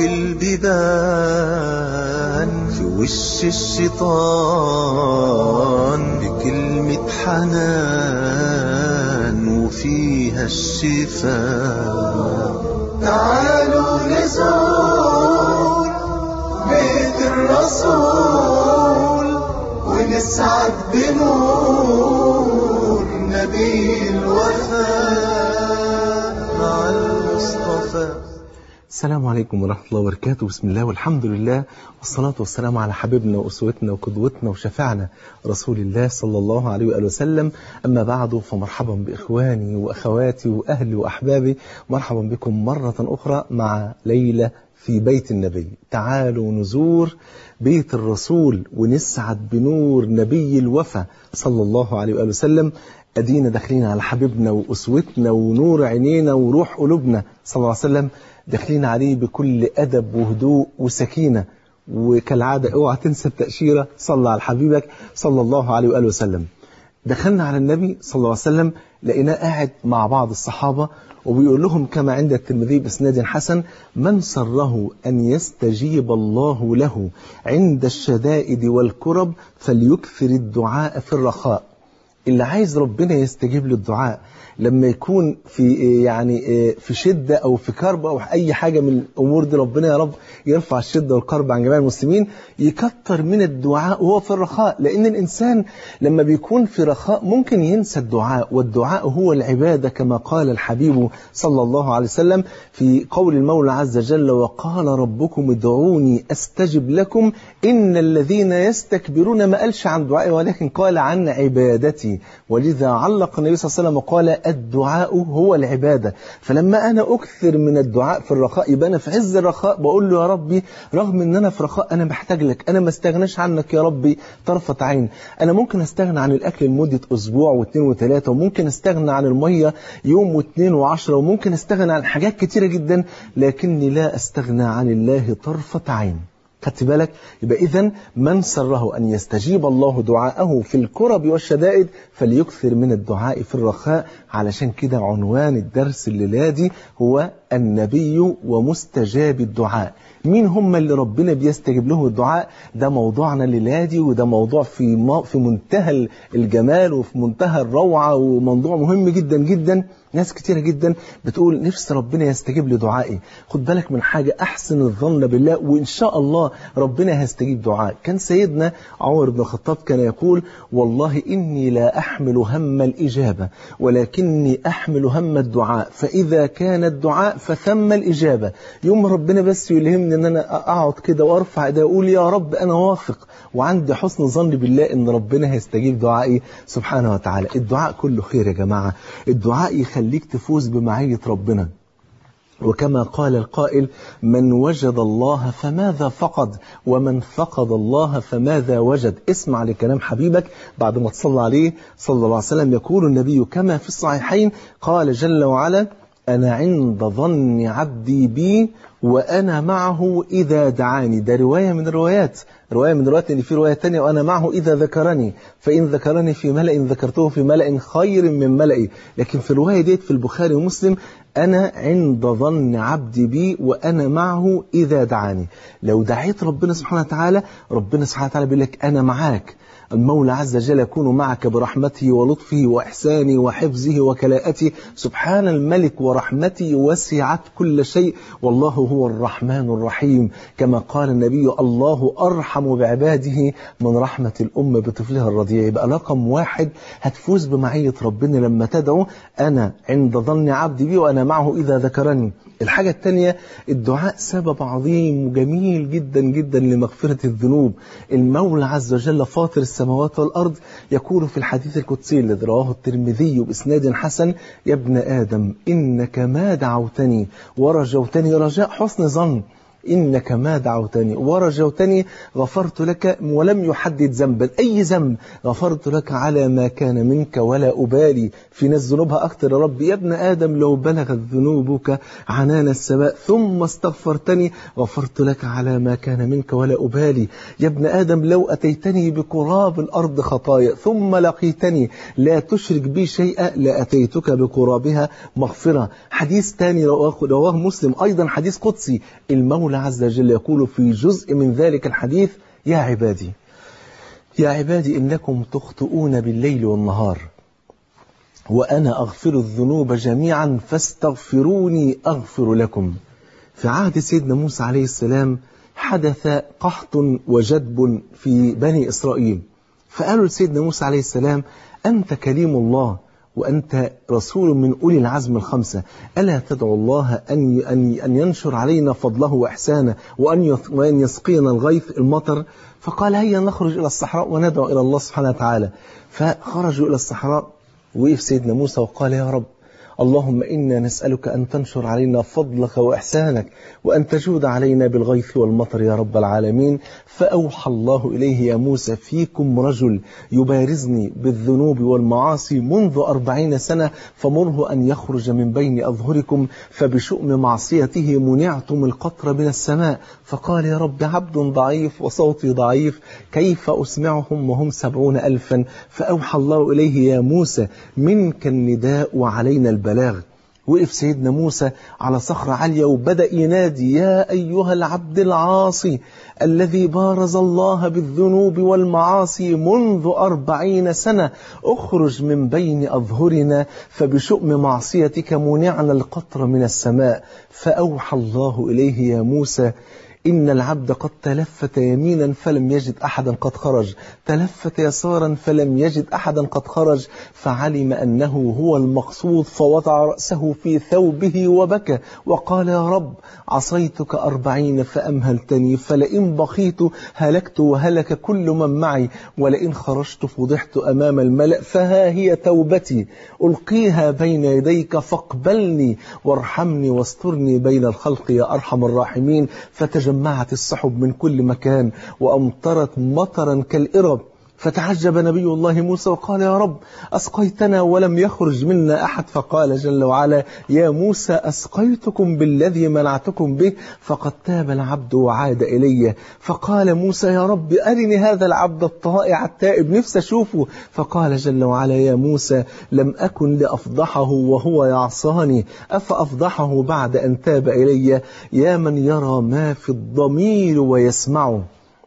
في البيبان في وش الشيطان بكلمة حنان وفيها الشفاء تعالوا نزور بيت الرسول ونسعد بنور نبي الوفاء مع المصطفى السلام عليكم ورحمة الله وبركاته بسم الله والحمد لله والصلاة والسلام على حبيبنا وأسوتنا وقدوتنا وشفعنا رسول الله صلى الله عليه وآله وسلم أما بعد فمرحبا بإخواني وأخواتي وأهلي وأحبابي مرحبا بكم مرة أخرى مع ليلة في بيت النبي تعالوا نزور بيت الرسول ونسعد بنور نبي الوفا صلى الله عليه وآله وسلم أدينا داخلين على حبيبنا وأسوتنا ونور عينينا وروح قلوبنا صلى الله عليه وسلم داخلين عليه بكل أدب وهدوء وسكينة وكالعادة اوعى تنسى التأشيرة صلى على حبيبك صلى الله عليه وآله وسلم دخلنا على النبي صلى الله عليه وسلم لقيناه قاعد مع بعض الصحابة وبيقول لهم كما عند الترمذي بإسناد حسن من سره أن يستجيب الله له عند الشدائد والكرب فليكثر الدعاء في الرخاء اللي عايز ربنا يستجيب له الدعاء لما يكون في يعني في شدة أو في كرب أو أي حاجة من الأمور دي ربنا يا رب يرفع الشدة والكرب عن جميع المسلمين يكتر من الدعاء وهو في الرخاء لأن الإنسان لما بيكون في رخاء ممكن ينسى الدعاء والدعاء هو العبادة كما قال الحبيب صلى الله عليه وسلم في قول المولى عز وجل وقال ربكم ادعوني أستجب لكم إن الذين يستكبرون ما قالش عن دعائي ولكن قال عن عبادتي ولذا علق النبي صلى الله عليه وسلم وقال الدعاء هو العبادة فلما أنا أكثر من الدعاء في الرخاء يبقى أنا في عز الرخاء بقول له يا ربي رغم أن أنا في رخاء أنا محتاج لك أنا ما استغناش عنك يا ربي طرفة عين أنا ممكن أستغنى عن الأكل لمدة أسبوع واثنين وثلاثة وممكن أستغنى عن المية يوم واثنين وعشرة وممكن أستغنى عن حاجات كتيرة جدا لكني لا أستغنى عن الله طرفة عين خدت بالك يبقى إذا من سره أن يستجيب الله دعاءه في الكرب والشدائد فليكثر من الدعاء في الرخاء علشان كده عنوان الدرس الليلة دي هو النبي ومستجاب الدعاء مين هم اللي ربنا بيستجيب له الدعاء ده موضوعنا الليلة دي وده موضوع في في منتهى الجمال وفي منتهى الروعة وموضوع مهم جدا جدا ناس كتيرة جدا بتقول نفسي ربنا يستجيب لي دعائي خد بالك من حاجة أحسن الظن بالله وإن شاء الله ربنا هيستجيب دعائك كان سيدنا عمر بن الخطاب كان يقول والله إني لا أحمل هم الإجابة ولكني أحمل هم الدعاء فإذا كان الدعاء فثم الإجابة يوم ربنا بس يلهمني أن أنا أقعد كده وأرفع إيدي أقول يا رب أنا واثق وعندي حسن ظن بالله أن ربنا هيستجيب دعائي سبحانه وتعالى الدعاء كله خير يا جماعة الدعاء يخلي يخليك تفوز بمعية ربنا وكما قال القائل من وجد الله فماذا فقد ومن فقد الله فماذا وجد اسمع لكلام حبيبك بعد ما تصلى عليه صلى الله عليه وسلم يقول النبي كما في الصحيحين قال جل وعلا أنا عند ظن عبدي بي وأنا معه إذا دعاني ده رواية من الروايات رواية من الروايات إن في رواية تانية وأنا معه إذا ذكرني فإن ذكرني في ملأ ذكرته في ملأ خير من ملئي لكن في الرواية ديت في البخاري ومسلم أنا عند ظن عبدي بي وأنا معه إذا دعاني لو دعيت ربنا سبحانه وتعالى ربنا سبحانه وتعالى بيقول لك أنا معاك المولى عز وجل يكون معك برحمته ولطفه وإحسانه وحفظه وكلاءته سبحان الملك ورحمته وسعت كل شيء والله هو الرحمن الرحيم كما قال النبي الله أرحم بعباده من رحمة الأم بطفلها الرضيع يبقى رقم واحد هتفوز بمعية ربنا لما تدعو أنا عند ظن عبدي بي وأنا معه إذا ذكرني الحاجة الثانية الدعاء سبب عظيم وجميل جدا جدا لمغفرة الذنوب المولى عز وجل فاطر السماوات والأرض يقول في الحديث القدسي الذي رواه الترمذي بإسناد حسن يا ابن آدم إنك ما دعوتني ورجوتني رجاء حسن ظن إنك ما دعوتني ورجوتني غفرت لك ولم يحدد ذنبا أي ذنب غفرت لك على ما كان منك ولا أبالي في ناس ذنوبها أكتر يا رب يا ابن آدم لو بلغت ذنوبك عنان السماء ثم استغفرتني غفرت لك على ما كان منك ولا أبالي يا ابن آدم لو أتيتني بقراب الأرض خطايا ثم لقيتني لا تشرك بي شيئا لأتيتك بقرابها مغفرة حديث تاني رواه, رواه مسلم أيضا حديث قدسي المولى المولى عز وجل يقول في جزء من ذلك الحديث يا عبادي يا عبادي إنكم تخطئون بالليل والنهار وأنا أغفر الذنوب جميعا فاستغفروني أغفر لكم في عهد سيدنا موسى عليه السلام حدث قحط وجدب في بني إسرائيل فقالوا لسيدنا موسى عليه السلام أنت كليم الله وأنت رسول من أولي العزم الخمسة ألا تدعو الله أن أن أن ينشر علينا فضله وإحسانه وأن وأن يسقينا الغيث المطر فقال هيا نخرج إلى الصحراء وندعو إلى الله سبحانه وتعالى فخرجوا إلى الصحراء وقف سيدنا موسى وقال يا رب اللهم إنا نسألك أن تنشر علينا فضلك وإحسانك وأن تجود علينا بالغيث والمطر يا رب العالمين فأوحى الله إليه يا موسى فيكم رجل يبارزني بالذنوب والمعاصي منذ أربعين سنة فمره أن يخرج من بين أظهركم فبشؤم معصيته منعتم القطر من السماء فقال يا رب عبد ضعيف وصوتي ضعيف كيف أسمعهم وهم سبعون ألفا فأوحى الله إليه يا موسى منك النداء وعلينا البلاغ وقف سيدنا موسى على صخرة عالية وبدأ ينادي يا أيها العبد العاصي الذي بارز الله بالذنوب والمعاصي منذ أربعين سنة اخرج من بين أظهرنا فبشؤم معصيتك منعنا القطر من السماء فأوحى الله إليه يا موسى إن العبد قد تلفت يمينا فلم يجد أحدا قد خرج تلفت يسارا فلم يجد أحدا قد خرج فعلم أنه هو المقصود فوضع رأسه في ثوبه وبكى وقال يا رب عصيتك أربعين فأمهلتني فلئن بقيت هلكت وهلك كل من معي ولئن خرجت فضحت أمام الملأ فها هي توبتي ألقيها بين يديك فاقبلني وارحمني واسترني بين الخلق يا أرحم الراحمين فتجمع تجمعت السحب من كل مكان وأمطرت مطرا كالإرب فتعجب نبي الله موسى وقال يا رب أسقيتنا ولم يخرج منا أحد فقال جل وعلا يا موسى أسقيتكم بالذي منعتكم به فقد تاب العبد وعاد إلي فقال موسى يا رب أرني هذا العبد الطائع التائب نفسي أشوفه فقال جل وعلا يا موسى لم أكن لأفضحه وهو يعصاني أفأفضحه بعد أن تاب إلي يا من يرى ما في الضمير ويسمعه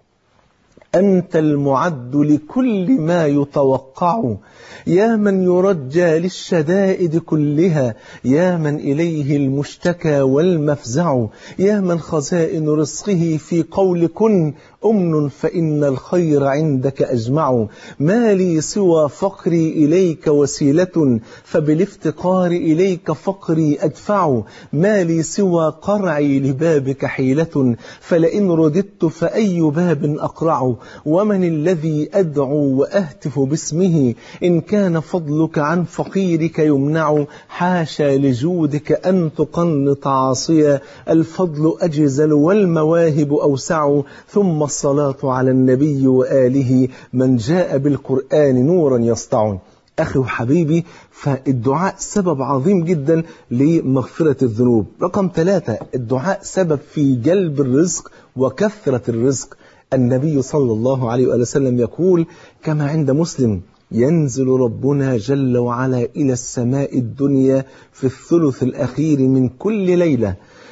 أنت المعد لكل ما يتوقع يا من يرجى للشدائد كلها يا من إليه المشتكى والمفزع يا من خزائن رزقه في قول كن أمن فإن الخير عندك أجمع ما لي سوى فقري إليك وسيلة فبالافتقار إليك فقري أدفع ما لي سوى قرعي لبابك حيلة فلئن رددت فأي باب أقرع ومن الذي أدعو وأهتف باسمه إن كان فضلك عن فقيرك يمنع حاشا لجودك أن تقنط عاصيا الفضل أجزل والمواهب أوسع ثم الصلاة على النبي وآله من جاء بالقرآن نورا يسطع أخي وحبيبي فالدعاء سبب عظيم جدا لمغفرة الذنوب رقم ثلاثة الدعاء سبب في جلب الرزق وكثرة الرزق النبي صلى الله عليه وآله وسلم يقول كما عند مسلم ينزل ربنا جل وعلا إلى السماء الدنيا في الثلث الأخير من كل ليلة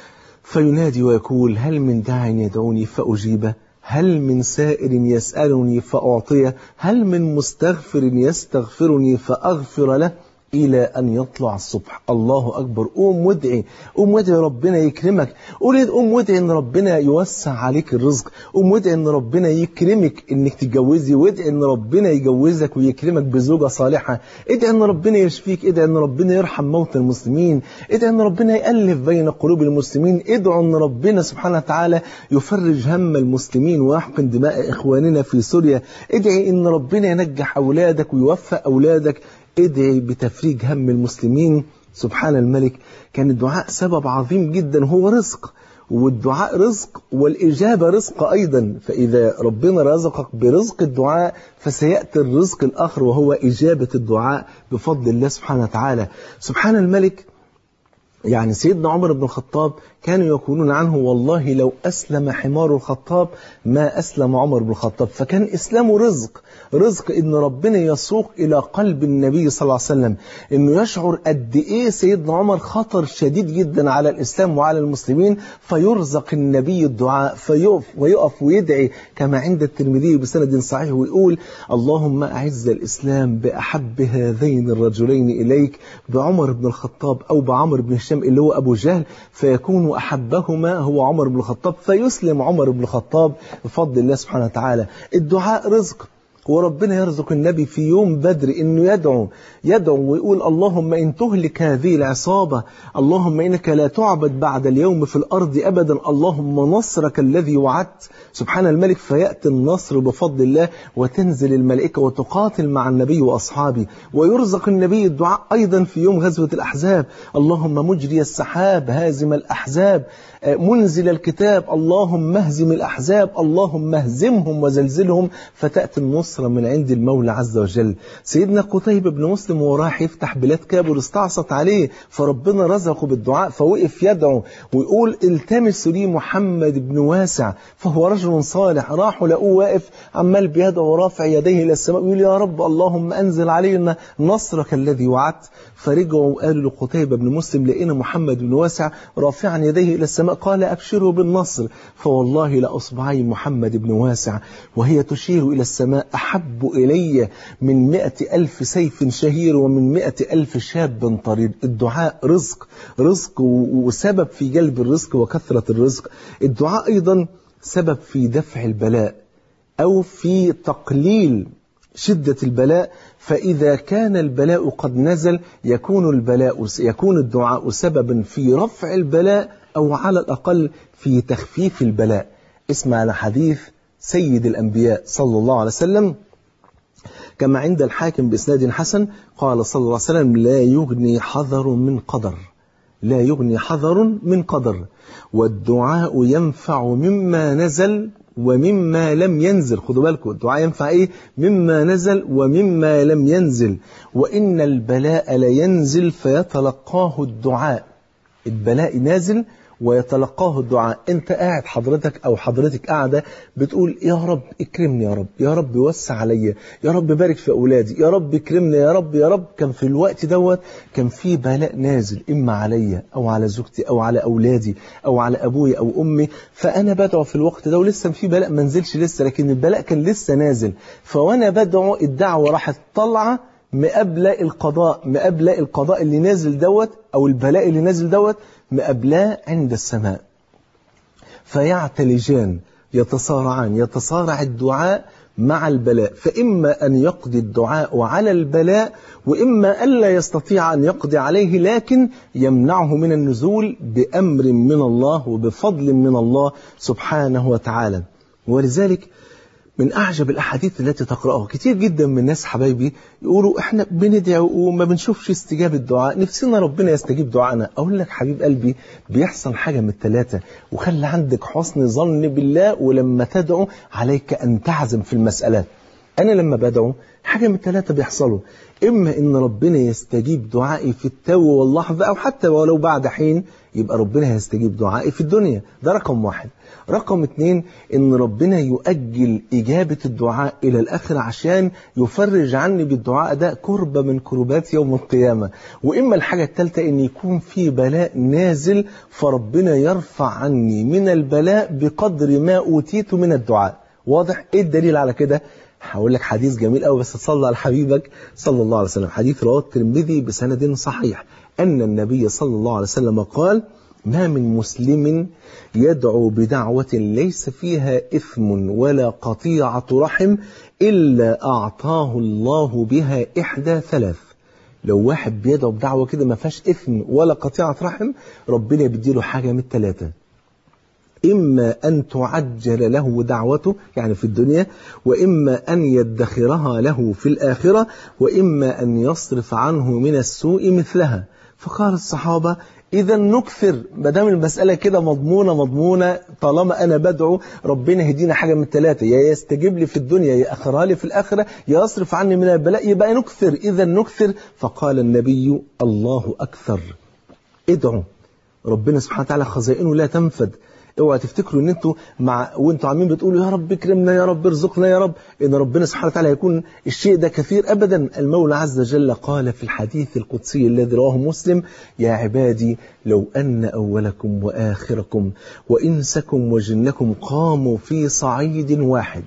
فينادي ويقول هل من داع يدعوني فأجيبه هل من سائر يسألني فأعطيه هل من مستغفر يستغفرني فأغفر له إلى أن يطلع الصبح الله أكبر قوم وادعي قوم وادعي ربنا يكرمك قول قوم وادعي أن ربنا يوسع عليك الرزق قوم وادعي أن ربنا يكرمك أنك تتجوزي وادعي أن ربنا يجوزك ويكرمك بزوجة صالحة ادعي أن ربنا يشفيك ادعي أن ربنا يرحم موتى المسلمين ادعي أن ربنا يألف بين قلوب المسلمين ادعوا أن ربنا سبحانه وتعالى يفرج هم المسلمين ويحقن دماء إخواننا في سوريا ادعي أن ربنا ينجح أولادك ويوفق أولادك ادعي بتفريج هم المسلمين سبحان الملك كان الدعاء سبب عظيم جدا هو رزق والدعاء رزق والإجابة رزق أيضا فإذا ربنا رزقك برزق الدعاء فسيأتي الرزق الآخر وهو إجابة الدعاء بفضل الله سبحانه وتعالى سبحان الملك يعني سيدنا عمر بن الخطاب كانوا يقولون عنه والله لو أسلم حمار الخطاب ما أسلم عمر بن الخطاب فكان إسلامه رزق رزق إن ربنا يسوق إلى قلب النبي صلى الله عليه وسلم إنه يشعر قد إيه سيدنا عمر خطر شديد جدا على الإسلام وعلى المسلمين فيرزق النبي الدعاء فيقف ويقف ويدعي كما عند الترمذي بسند صحيح ويقول اللهم أعز الإسلام بأحب هذين الرجلين إليك بعمر بن الخطاب أو بعمر بن هشام اللي هو أبو جهل فيكون أحبهما هو عمر بن الخطاب فيسلم عمر بن الخطاب بفضل الله سبحانه وتعالى الدعاء رزق وربنا يرزق النبي في يوم بدر انه يدعو يدعو ويقول اللهم ان تهلك هذه العصابه اللهم انك لا تعبد بعد اليوم في الارض ابدا اللهم نصرك الذي وعدت سبحان الملك فياتي النصر بفضل الله وتنزل الملائكه وتقاتل مع النبي واصحابه ويرزق النبي الدعاء ايضا في يوم غزوه الاحزاب اللهم مجري السحاب هازم الاحزاب منزل الكتاب اللهم اهزم الأحزاب اللهم اهزمهم وزلزلهم فتأتي النصرة من عند المولى عز وجل سيدنا قتيبة بن مسلم وهو راح يفتح بلاد كابل استعصت عليه فربنا رزقه بالدعاء فوقف يدعو ويقول التمسوا لي محمد بن واسع فهو رجل صالح راحوا لقوه واقف عمال بيدعو رافع يديه إلى السماء ويقول يا رب اللهم أنزل علينا نصرك الذي وعدت فرجعوا وقالوا لقتيبة بن مسلم لقينا محمد بن واسع رافعا يديه إلى السماء قال أبشروا بالنصر فوالله لأصبعي محمد بن واسع وهي تشير إلى السماء أحب إلي من مئة ألف سيف شهير ومن مئة ألف شاب طريد الدعاء رزق رزق وسبب في جلب الرزق وكثرة الرزق الدعاء أيضا سبب في دفع البلاء أو في تقليل شدة البلاء فإذا كان البلاء قد نزل يكون البلاء يكون الدعاء سببا في رفع البلاء أو على الأقل في تخفيف البلاء اسمع على حديث سيد الأنبياء صلى الله عليه وسلم كما عند الحاكم بإسناد حسن قال صلى الله عليه وسلم لا يغني حذر من قدر لا يغني حذر من قدر والدعاء ينفع مما نزل ومما لم ينزل خدوا بالكم الدعاء ينفع ايه مما نزل ومما لم ينزل وإن البلاء لينزل فيتلقاه الدعاء البلاء نازل ويتلقاه الدعاء انت قاعد حضرتك او حضرتك قاعدة بتقول يا رب اكرمني يا رب يا رب وسع عليا يا رب بارك في اولادي يا رب اكرمني يا رب يا رب كان في الوقت دوت كان في بلاء نازل اما عليا او على زوجتي او على اولادي او على ابوي او امي فانا بدعو في الوقت ده ولسه في بلاء ما نزلش لسه لكن البلاء كان لسه نازل فوانا بدعو الدعوة راحت طالعه مقابلة القضاء مقابلة القضاء اللي نازل دوت أو البلاء اللي نازل دوت مقابلاه عند السماء فيعتلجان يتصارعان يتصارع الدعاء مع البلاء فإما أن يقضي الدعاء على البلاء وإما ألا يستطيع أن يقضي عليه لكن يمنعه من النزول بأمر من الله وبفضل من الله سبحانه وتعالى ولذلك من أعجب الأحاديث التي تقرأها كتير جدا من الناس حبايبي يقولوا إحنا بندعو وما بنشوفش استجابة دعاء نفسنا ربنا يستجيب دعائنا أقول لك حبيب قلبي بيحصل حاجة من الثلاثة وخلي عندك حسن ظن بالله ولما تدعو عليك أن تعزم في المسألة أنا لما بدعو حاجة من الثلاثة بيحصلوا إما إن ربنا يستجيب دعائي في التو واللحظة أو حتى ولو بعد حين يبقى ربنا هيستجيب دعائي في الدنيا ده رقم واحد رقم اتنين ان ربنا يؤجل اجابة الدعاء الى الاخر عشان يفرج عني بالدعاء ده كربة من كربات يوم القيامة واما الحاجة الثالثة ان يكون في بلاء نازل فربنا يرفع عني من البلاء بقدر ما اوتيت من الدعاء واضح ايه الدليل على كده هقول لك حديث جميل قوي بس تصلي على حبيبك صلى الله عليه وسلم حديث رواه الترمذي بسند صحيح ان النبي صلى الله عليه وسلم قال ما من مسلم يدعو بدعوة ليس فيها إثم ولا قطيعة رحم إلا أعطاه الله بها إحدى ثلاث لو واحد بيدعو بدعوة كده ما فيهاش إثم ولا قطيعة رحم ربنا بيديله حاجة من الثلاثة إما أن تعجل له دعوته يعني في الدنيا وإما أن يدخرها له في الآخرة وإما أن يصرف عنه من السوء مثلها فقال الصحابة إذا نكثر ما دام المسألة كده مضمونة مضمونة طالما أنا بدعو ربنا يهدينا حاجة من الثلاثة يا يستجيب لي في الدنيا يا أخرها لي في الآخرة يا يصرف عني من البلاء يبقى نكثر إذا نكثر فقال النبي الله أكثر ادعوا ربنا سبحانه وتعالى خزائنه لا تنفد اوعى تفتكروا ان انتوا مع وانتوا عاملين بتقولوا يا رب اكرمنا يا رب ارزقنا يا رب ان ربنا سبحانه وتعالى يكون الشيء ده كثير ابدا المولى عز وجل قال في الحديث القدسي الذي رواه مسلم يا عبادي لو ان اولكم واخركم وانسكم وجنكم قاموا في صعيد واحد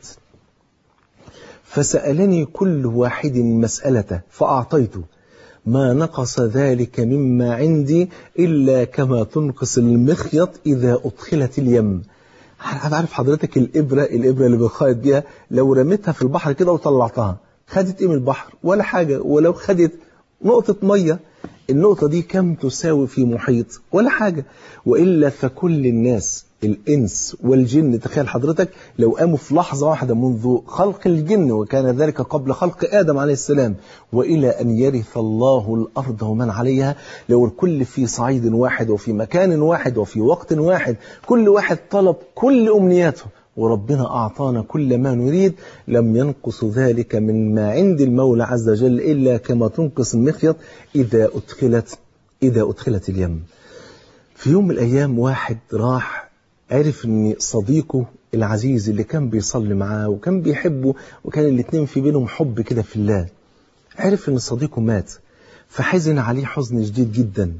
فسالني كل واحد مسالته فاعطيته ما نقص ذلك مما عندي إلا كما تنقص المخيط إذا أدخلت اليم عارف حضرتك الإبرة الإبرة اللي بنخيط بيها لو رميتها في البحر كده وطلعتها خدت إيه من البحر ولا حاجة ولو خدت نقطة مية النقطة دي كم تساوي في محيط ولا حاجة وإلا فكل الناس الإنس والجن تخيل حضرتك لو قاموا في لحظة واحدة منذ خلق الجن وكان ذلك قبل خلق آدم عليه السلام وإلى أن يرث الله الأرض ومن عليها لو الكل في صعيد واحد وفي مكان واحد وفي وقت واحد كل واحد طلب كل أمنياته وربنا أعطانا كل ما نريد لم ينقص ذلك من ما عند المولى عز وجل إلا كما تنقص المخيط إذا أدخلت إذا أدخلت اليم في يوم من الأيام واحد راح عرف ان صديقه العزيز اللي كان بيصلي معاه وكان بيحبه وكان الاتنين في بينهم حب كده في الله عرف ان صديقه مات فحزن عليه حزن شديد جدا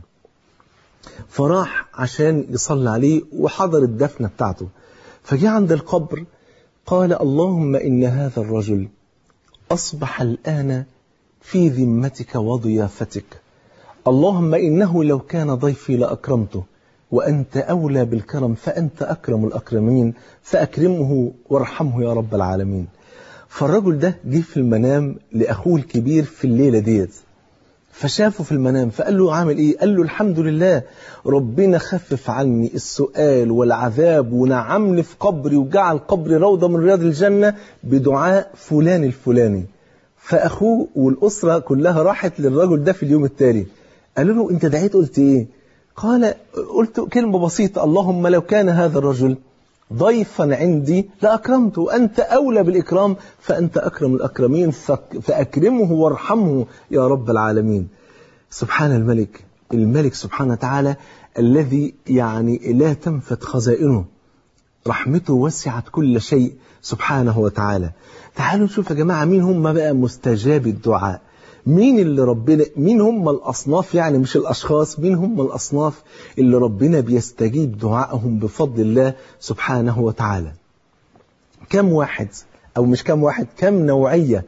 فراح عشان يصلي عليه وحضر الدفنة بتاعته فجاء عند القبر قال اللهم إن هذا الرجل أصبح الآن في ذمتك وضيافتك اللهم إنه لو كان ضيفي لأكرمته وأنت أولى بالكرم فأنت أكرم الأكرمين فأكرمه وارحمه يا رب العالمين فالرجل ده جه في المنام لأخوه الكبير في الليلة ديت فشافه في المنام فقال له عامل ايه قال له الحمد لله ربنا خفف عني السؤال والعذاب ونعمني في قبري وجعل قبري روضة من رياض الجنة بدعاء فلان الفلاني فأخوه والأسرة كلها راحت للرجل ده في اليوم التالي قالوا له انت دعيت قلت ايه قال قلت كلمة بسيطة اللهم لو كان هذا الرجل ضيفا عندي لأكرمته أنت أولى بالإكرام فأنت أكرم الأكرمين فأكرمه وارحمه يا رب العالمين سبحان الملك الملك سبحانه وتعالى الذي يعني لا تنفت خزائنه رحمته وسعت كل شيء سبحانه وتعالى تعالوا نشوف يا جماعة مين هم بقى مستجاب الدعاء مين اللي ربنا مين هم الأصناف يعني مش الأشخاص مين هم الأصناف اللي ربنا بيستجيب دعائهم بفضل الله سبحانه وتعالى كم واحد أو مش كم واحد كم نوعية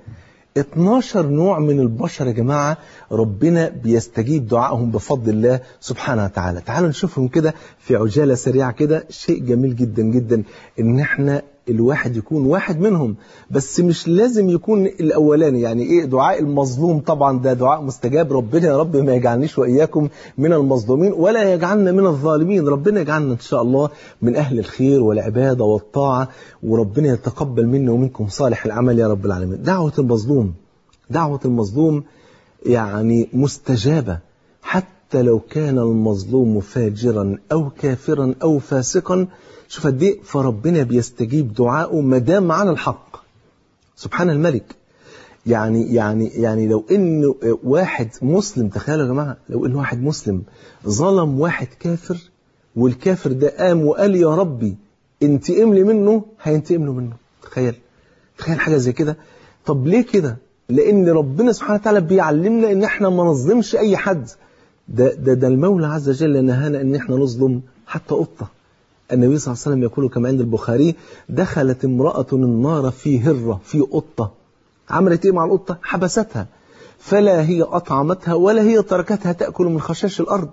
12 نوع من البشر يا جماعة ربنا بيستجيب دعائهم بفضل الله سبحانه وتعالى تعالوا نشوفهم كده في عجالة سريعة كده شيء جميل جدا جدا ان احنا الواحد يكون واحد منهم بس مش لازم يكون الأولاني يعني إيه دعاء المظلوم طبعا ده دعاء مستجاب ربنا يا رب ما يجعلنيش وإياكم من المظلومين ولا يجعلنا من الظالمين ربنا يجعلنا إن شاء الله من أهل الخير والعبادة والطاعة وربنا يتقبل منا ومنكم صالح العمل يا رب العالمين دعوة المظلوم دعوة المظلوم يعني مستجابة حتى لو كان المظلوم فاجرا أو كافرا أو فاسقا شوف قد ايه فربنا بيستجيب دعائه ما دام على الحق سبحان الملك يعني يعني يعني لو ان واحد مسلم تخيلوا يا جماعه لو ان واحد مسلم ظلم واحد كافر والكافر ده قام وقال يا ربي انتقم لي منه هينتقم له منه تخيل تخيل حاجه زي كده طب ليه كده لان ربنا سبحانه وتعالى بيعلمنا ان احنا ما نظلمش اي حد ده ده ده المولى عز وجل نهانا ان احنا نظلم حتى قطه النبي صلى الله عليه وسلم يقول كما عند البخاري دخلت امرأة النار في هرة في قطة عملت ايه مع القطة حبستها فلا هي أطعمتها ولا هي تركتها تأكل من خشاش الأرض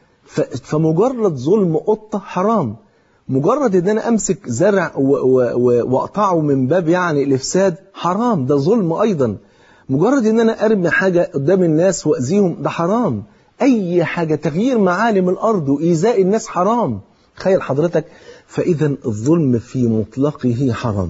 فمجرد ظلم قطة حرام مجرد ان انا امسك زرع واقطعه من باب يعني الافساد حرام ده ظلم ايضا مجرد ان انا ارمي حاجة قدام الناس واذيهم ده حرام اي حاجة تغيير معالم الارض وايذاء الناس حرام تخيل حضرتك فإذا الظلم في مطلقه حرام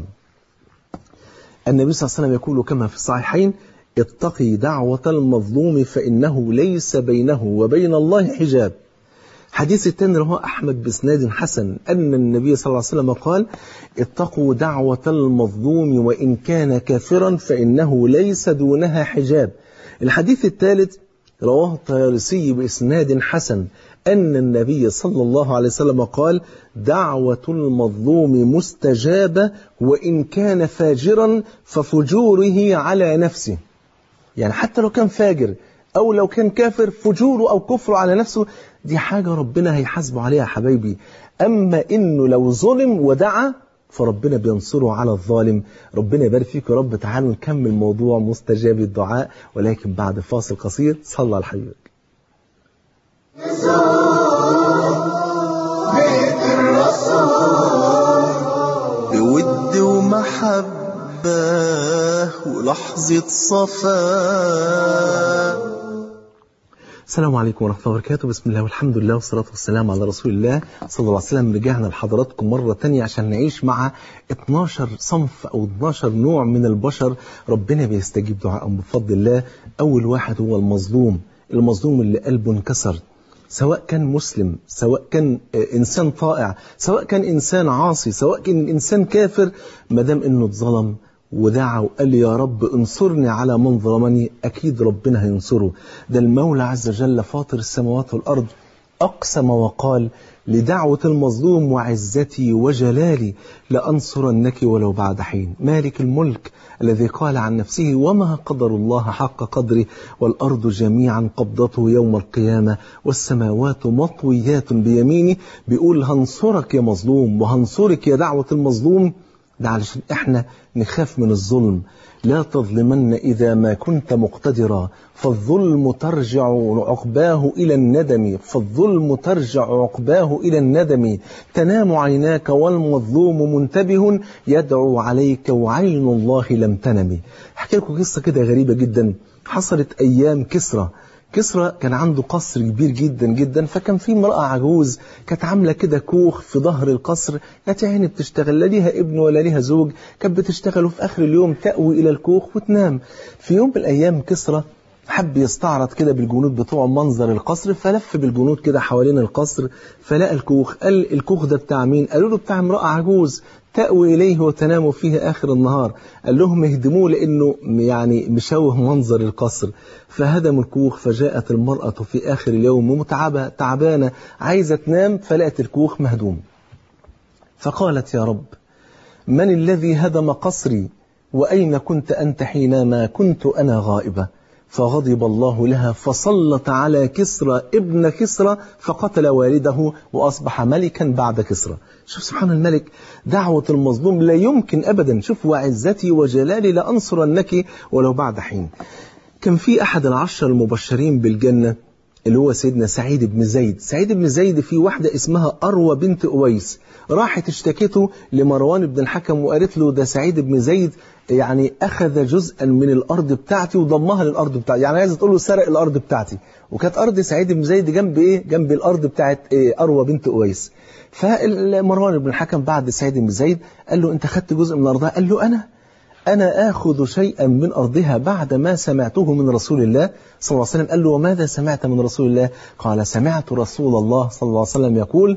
النبي صلى الله عليه وسلم يقول كما في الصحيحين اتقي دعوة المظلوم فإنه ليس بينه وبين الله حجاب حديث الثاني رواه أحمد بسناد حسن أن النبي صلى الله عليه وسلم قال اتقوا دعوة المظلوم وإن كان كافرا فإنه ليس دونها حجاب الحديث الثالث رواه الطيارسي بإسناد حسن أن النبي صلى الله عليه وسلم قال دعوة المظلوم مستجابة وإن كان فاجرا ففجوره على نفسه يعني حتى لو كان فاجر أو لو كان كافر فجوره أو كفره على نفسه دي حاجة ربنا هيحاسبه عليها يا حبايبي أما إنه لو ظلم ودعا فربنا بينصره على الظالم ربنا يبارك فيك يا رب تعالوا نكمل موضوع مستجاب الدعاء ولكن بعد فاصل قصير صلى على حبيبك بيت الرسول بود ومحبة ولحظة صفاء السلام عليكم ورحمة الله وبركاته بسم الله والحمد لله والصلاة والسلام على رسول الله صلى الله عليه وسلم رجعنا لحضراتكم مرة تانية عشان نعيش مع 12 صنف أو 12 نوع من البشر ربنا بيستجيب دعائهم بفضل الله أول واحد هو المظلوم المظلوم اللي قلبه انكسر سواء كان مسلم سواء كان إنسان طائع سواء كان إنسان عاصي سواء كان إنسان كافر ما دام إنه اتظلم ودعا وقال لي يا رب انصرني على من ظلمني أكيد ربنا هينصره ده المولى عز وجل فاطر السماوات والأرض أقسم وقال لدعوة المظلوم وعزتي وجلالي لأنصرنك ولو بعد حين مالك الملك الذي قال عن نفسه وما قدر الله حق قدره والأرض جميعا قبضته يوم القيامة والسماوات مطويات بيمينه بيقول هنصرك يا مظلوم وهنصرك يا دعوة المظلوم ده علشان احنا نخاف من الظلم لا تظلمن إذا ما كنت مقتدرا فالظلم ترجع عقباه إلى الندم فالظلم ترجع عقباه إلى الندم تنام عيناك والمظلوم منتبه يدعو عليك وعين الله لم تنم احكي لكم قصة كده غريبة جدا حصلت أيام كسرى كسرى كان عنده قصر كبير جدا جدا فكان في امرأة عجوز كانت عاملة كده كوخ في ظهر القصر كانت يعني بتشتغل لا ليها ابن ولا ليها زوج كانت بتشتغل وفي آخر اليوم تأوي إلى الكوخ وتنام في يوم من الأيام كسرى حب يستعرض كده بالجنود بتوع منظر القصر فلف بالجنود كده حوالين القصر فلقى الكوخ قال الكوخ ده بتاع مين قالوا له بتاع امرأة عجوز تأوي إليه وتنام فيه آخر النهار قال لهم اهدموه لأنه يعني مشوه منظر القصر فهدموا الكوخ فجاءت المرأة في آخر اليوم متعبة تعبانة عايزة تنام فلقت الكوخ مهدوم فقالت يا رب من الذي هدم قصري وأين كنت أنت حينما كنت أنا غائبة فغضب الله لها فسلط على كسرى ابن كسرى فقتل والده وأصبح ملكا بعد كسرى شوف سبحان الملك دعوة المظلوم لا يمكن أبدا شوف وعزتي وجلالي لأنصرنك ولو بعد حين كان في أحد العشر المبشرين بالجنة اللي هو سيدنا سعيد بن زيد سعيد بن زيد في واحدة اسمها أروى بنت أويس راحت اشتكته لمروان بن الحكم وقالت له ده سعيد بن زيد يعني أخذ جزءا من الأرض بتاعتي وضمها للأرض بتاعتي يعني عايزة تقول له سرق الأرض بتاعتي وكانت أرض سعيد بن زيد جنب إيه جنب الأرض بتاعت إيه أروى بنت أويس فمروان بن الحكم بعد سعيد بن زيد قال له أنت خدت جزء من أرضها قال له أنا أنا آخذ شيئا من أرضها بعد ما سمعته من رسول الله صلى الله عليه وسلم قال له وماذا سمعت من رسول الله قال سمعت رسول الله صلى الله عليه وسلم يقول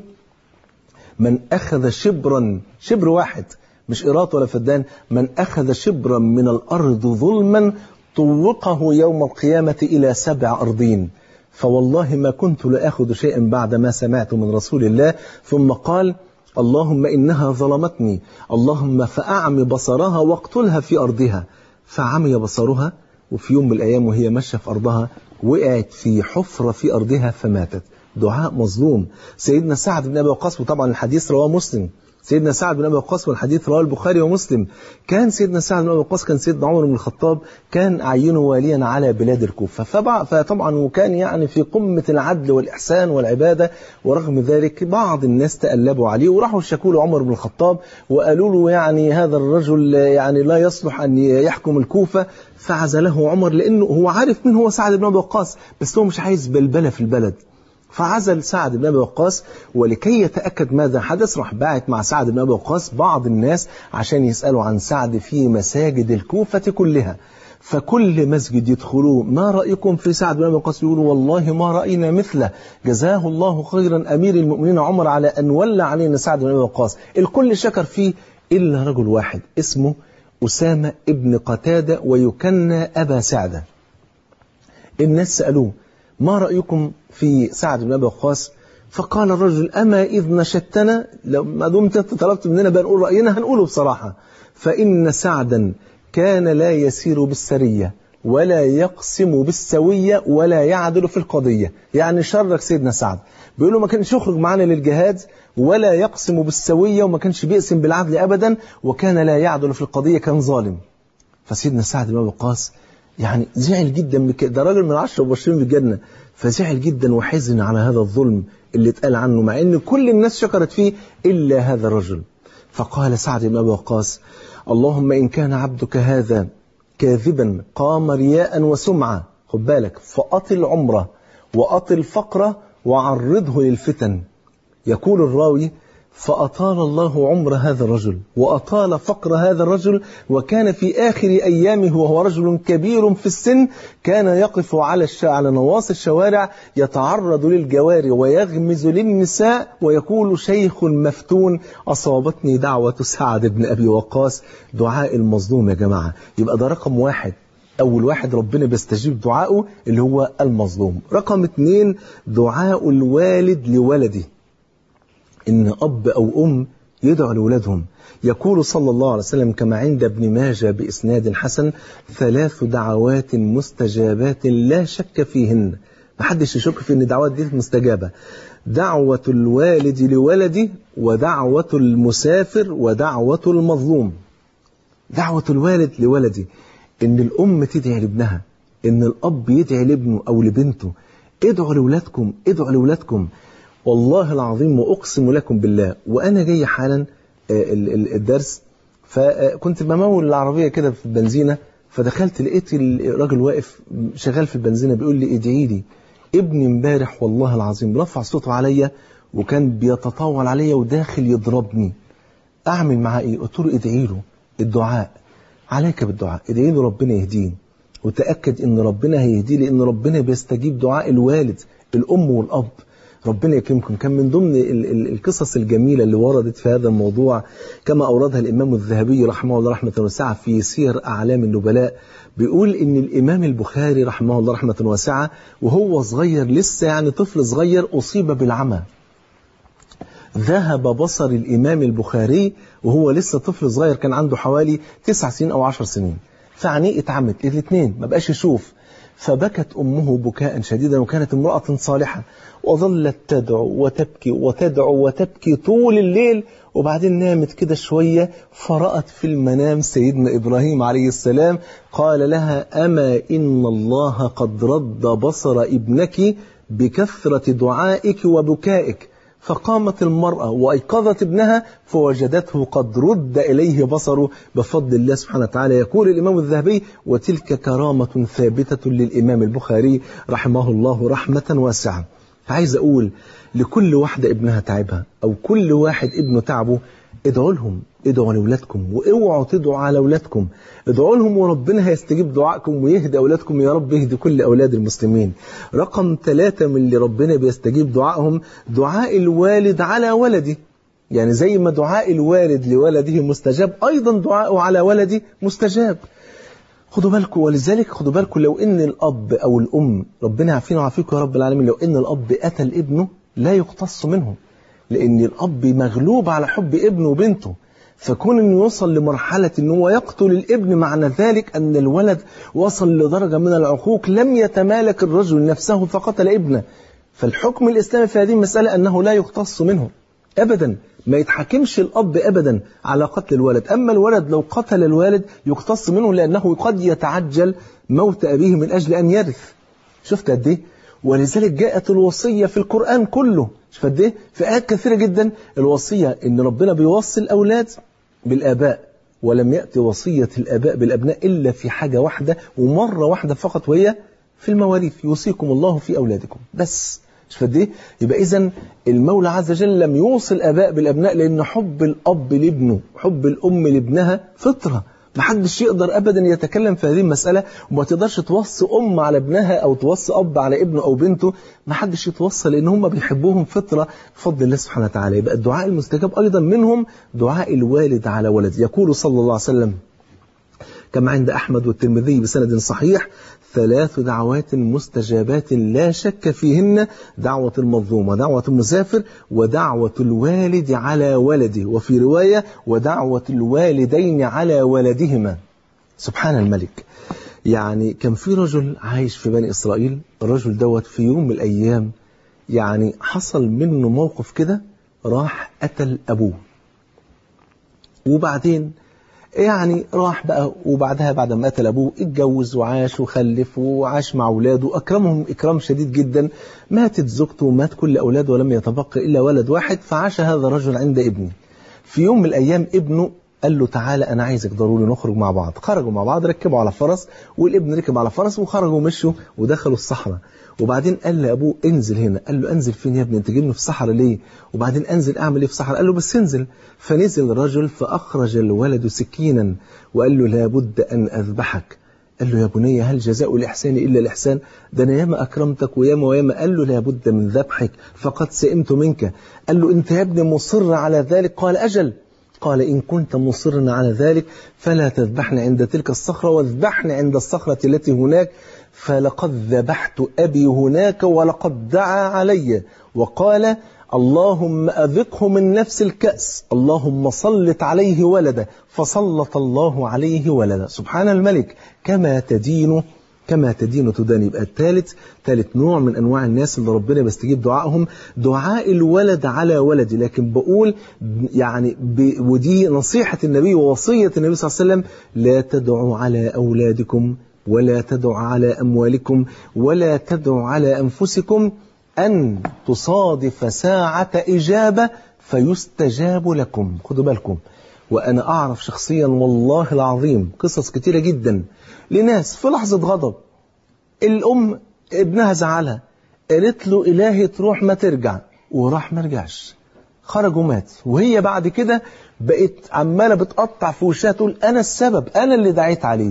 من أخذ شبرا شبر واحد مش إيرات ولا فدان من أخذ شبرا من الأرض ظلما طوقه يوم القيامة إلى سبع أرضين فوالله ما كنت لأخذ شيئا بعد ما سمعت من رسول الله ثم قال اللهم إنها ظلمتني اللهم فأعم بصرها واقتلها في أرضها فعمي بصرها وفي يوم من الأيام وهي ماشية في أرضها وقعت في حفرة في أرضها فماتت دعاء مظلوم سيدنا سعد بن أبي وقاص وطبعا الحديث رواه مسلم سيدنا سعد بن ابي وقاص والحديث رواه البخاري ومسلم كان سيدنا سعد بن ابي وقاص كان سيدنا عمر بن الخطاب كان عينه واليا على بلاد الكوفه فطبعا وكان يعني في قمه العدل والاحسان والعباده ورغم ذلك بعض الناس تألبوا عليه وراحوا شكوا له عمر بن الخطاب وقالوا له يعني هذا الرجل يعني لا يصلح ان يحكم الكوفه فعزله عمر لانه هو عارف مين هو سعد بن ابي وقاص بس هو مش عايز بلبله في البلد فعزل سعد بن ابي وقاص ولكي يتاكد ماذا حدث راح باعت مع سعد بن ابي وقاص بعض الناس عشان يسالوا عن سعد في مساجد الكوفه كلها فكل مسجد يدخلوه ما رايكم في سعد بن ابي وقاص يقولوا والله ما راينا مثله جزاه الله خيرا امير المؤمنين عمر على ان ولى علينا سعد بن ابي وقاص الكل شكر فيه الا رجل واحد اسمه اسامه ابن قتاده ويكنى ابا سعده الناس سالوه ما رأيكم في سعد بن أبي وقاص فقال الرجل أما إذ نشدتنا لو ما دمت أنت طلبت مننا بقى نقول رأينا هنقوله بصراحة فإن سعدا كان لا يسير بالسرية ولا يقسم بالسوية ولا يعدل في القضية يعني شرك سيدنا سعد بيقول له ما كانش يخرج معنا للجهاد ولا يقسم بالسوية وما كانش بيقسم بالعدل أبدا وكان لا يعدل في القضية كان ظالم فسيدنا سعد بن وقاص يعني زعل جدا من كده ده راجل من عشرة مبشرين بالجنة فزعل جدا وحزن على هذا الظلم اللي اتقال عنه مع ان كل الناس شكرت فيه الا هذا الرجل فقال سعد بن ابي وقاص اللهم ان كان عبدك هذا كاذبا قام رياء وسمعه خد بالك فاطل عمره واطل فقره وعرضه للفتن يقول الراوي فأطال الله عمر هذا الرجل وأطال فقر هذا الرجل وكان في آخر أيامه وهو رجل كبير في السن كان يقف على الش... على نواصي الشوارع يتعرض للجواري ويغمز للنساء ويقول شيخ مفتون أصابتني دعوة سعد بن أبي وقاص دعاء المظلوم يا جماعة يبقى ده رقم واحد أول واحد ربنا بيستجيب دعائه اللي هو المظلوم رقم اتنين دعاء الوالد لولده إن أب أو أم يدعو لأولادهم يقول صلى الله عليه وسلم كما عند ابن ماجه بإسناد حسن ثلاث دعوات مستجابات لا شك فيهن محدش يشك في أن الدعوات دي مستجابة دعوة الوالد لولده ودعوة المسافر ودعوة المظلوم دعوة الوالد لولده إن الأم تدعي لابنها إن الأب يدعي لابنه أو لبنته ادعوا لأولادكم ادعوا لأولادكم والله العظيم وأقسم لكم بالله وأنا جاي حالا الدرس فكنت بمول العربية كده في البنزينة فدخلت لقيت الراجل واقف شغال في البنزينة بيقول لي ادعي لي ابني امبارح والله العظيم رفع صوته عليا وكان بيتطاول عليا وداخل يضربني أعمل معاه إيه؟ قلت له ادعي له الدعاء عليك بالدعاء ادعي له ربنا يهديه وتأكد إن ربنا هيهديه لأن ربنا بيستجيب دعاء الوالد الأم والأب ربنا يكرمكم كان من ضمن القصص الجميلة اللي وردت في هذا الموضوع كما أوردها الإمام الذهبي رحمه الله رحمة واسعة في سير أعلام النبلاء بيقول إن الإمام البخاري رحمه الله رحمة واسعة وهو صغير لسه يعني طفل صغير أصيب بالعمى ذهب بصر الإمام البخاري وهو لسه طفل صغير كان عنده حوالي تسع سنين أو عشر سنين فعينيه اتعمت الاثنين ما بقاش يشوف فبكت أمه بكاء شديدا وكانت امرأة صالحة وظلت تدعو وتبكي وتدعو وتبكي طول الليل وبعدين نامت كده شوية فرأت في المنام سيدنا إبراهيم عليه السلام قال لها أما إن الله قد رد بصر ابنك بكثرة دعائك وبكائك فقامت المرأة وأيقظت ابنها فوجدته قد رد إليه بصره بفضل الله سبحانه وتعالى يقول الإمام الذهبي وتلك كرامة ثابتة للإمام البخاري رحمه الله رحمة واسعة عايز أقول لكل واحدة ابنها تعبها أو كل واحد ابنه تعبه ادعوا لهم ادعوا لأولادكم واوعوا تدعوا على أولادكم ادعوا لهم وربنا هيستجيب دعائكم ويهدي أولادكم يا رب يهدي كل أولاد المسلمين رقم ثلاثة من اللي ربنا بيستجيب دعائهم دعاء الوالد على ولده يعني زي ما دعاء الوالد لولده مستجاب أيضا دعاءه على ولده مستجاب خدوا بالكم ولذلك خدوا بالكم لو ان الاب او الام ربنا يعافينا ويعافيكم يا رب العالمين لو ان الاب قتل ابنه لا يقتص منه لان الاب مغلوب على حب ابنه وبنته فكون انه يوصل لمرحلة ان هو يقتل الابن معنى ذلك ان الولد وصل لدرجة من العقوق لم يتمالك الرجل نفسه فقتل ابنه فالحكم الاسلامي في هذه المسألة انه لا يقتص منه ابدا ما يتحكمش الأب أبدا على قتل الولد أما الولد لو قتل الوالد يقتص منه لأنه قد يتعجل موت أبيه من أجل أن يرث شفت قد إيه ولذلك جاءت الوصية في القرآن كله شوف قد إيه في آيات كثيرة جدا الوصية إن ربنا بيوصي الأولاد بالآباء ولم يأتي وصية الآباء بالأبناء إلا في حاجة واحدة ومرة واحدة فقط وهي في المواريث يوصيكم الله في أولادكم بس مش قد ايه يبقى اذا المولى عز وجل لم يوصي الاباء بالابناء لان حب الاب لابنه حب الام لابنها فطره ما حدش يقدر ابدا يتكلم في هذه المساله وما تقدرش توصي ام على ابنها او توصي اب على ابنه او بنته ما حدش يتوصى لان هم بيحبوهم فطره بفضل الله سبحانه وتعالى يبقى الدعاء المستجاب ايضا منهم دعاء الوالد على ولده يقول صلى الله عليه وسلم كما عند أحمد والترمذي بسند صحيح ثلاث دعوات مستجابات لا شك فيهن دعوة المظلوم ودعوة المسافر ودعوة الوالد على ولده وفي رواية ودعوة الوالدين على ولدهما سبحان الملك يعني كان في رجل عايش في بني إسرائيل الرجل دوت في يوم من الأيام يعني حصل منه موقف كده راح قتل أبوه وبعدين يعني راح بقى وبعدها بعد ما قتل ابوه اتجوز وعاش وخلف وعاش مع اولاده اكرمهم اكرام شديد جدا ماتت زوجته ومات كل اولاده ولم يتبقى الا ولد واحد فعاش هذا الرجل عند ابنه في يوم من الايام ابنه قال له تعالى انا عايزك ضروري نخرج مع بعض خرجوا مع بعض ركبوا على فرس والابن ركب على فرس وخرجوا ومشوا ودخلوا الصحراء وبعدين قال لابوه انزل هنا قال له انزل فين يا ابني انت جايبني في الصحراء ليه وبعدين انزل اعمل ايه في الصحراء قال له بس انزل فنزل الرجل فاخرج الولد سكينا وقال له لابد ان اذبحك قال له يا بني هل جزاء الإحسان إلا الإحسان ده أنا ياما أكرمتك وياما وياما قال له لابد من ذبحك فقد سئمت منك قال له أنت يا ابني مصر على ذلك قال أجل قال إن كنت مصرا على ذلك فلا تذبحني عند تلك الصخرة واذبحني عند الصخرة التي هناك فلقد ذبحت أبي هناك ولقد دعا علي وقال اللهم أذقه من نفس الكأس اللهم سلط عليه ولده فسلط الله عليه ولده سبحان الملك كما تدين كما تدين تدان يبقى الثالث ثالث نوع من انواع الناس اللي ربنا بيستجيب دعائهم دعاء الولد على ولدي لكن بقول يعني ب ودي نصيحة النبي ووصية النبي صلى الله عليه وسلم لا تدعوا على أولادكم ولا تدعوا على أموالكم ولا تدعوا على أنفسكم أن تصادف ساعة إجابة فيستجاب لكم خدوا بالكم وأنا أعرف شخصيا والله العظيم قصص كتيرة جدا لناس في لحظة غضب الأم ابنها زعلها قالت له إلهي تروح ما ترجع وراح ما رجعش خرج ومات وهي بعد كده بقت عمالة بتقطع في وشها تقول أنا السبب أنا اللي دعيت عليه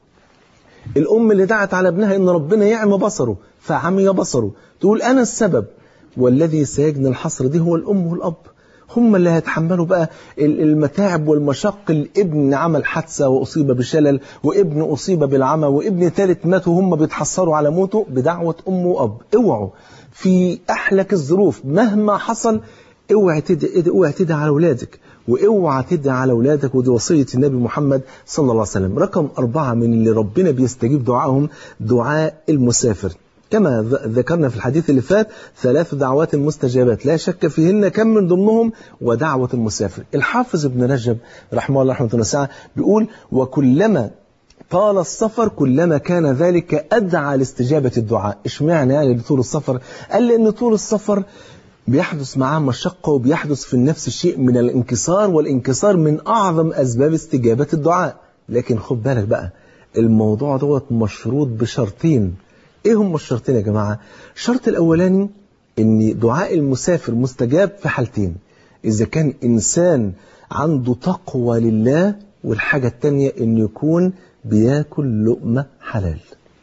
الأم اللي دعت على ابنها إن ربنا يعمى بصره فعمي بصره تقول أنا السبب والذي سيجني الحصر دي هو الأم والأب هم اللي هيتحملوا بقى المتاعب والمشق الابن عمل حادثة وأصيب بشلل وابن أصيب بالعمى وابن ثالث مات وهم بيتحسروا على موته بدعوة أم وأب اوعوا في أحلك الظروف مهما حصل اوعى تدعي اوعى تدعي على أولادك واوعى تدعي على أولادك ودي وصية النبي محمد صلى الله عليه وسلم رقم أربعة من اللي ربنا بيستجيب دعائهم دعاء المسافر كما ذكرنا في الحديث اللي فات ثلاث دعوات مستجابات لا شك فيهن كم من ضمنهم ودعوة المسافر الحافظ ابن رجب رحمه الله رحمة الله بيقول وكلما طال السفر كلما كان ذلك أدعى لاستجابة الدعاء اشمعنى يعني لطول السفر قال لأن طول السفر بيحدث معاه مشقة وبيحدث في النفس شيء من الانكسار والانكسار من أعظم أسباب استجابة الدعاء لكن خد بالك بقى الموضوع دوت مشروط بشرطين ايه هم الشرطين يا جماعة الشرط الاولاني ان دعاء المسافر مستجاب في حالتين اذا كان انسان عنده تقوى لله والحاجة التانية ان يكون بياكل لقمة حلال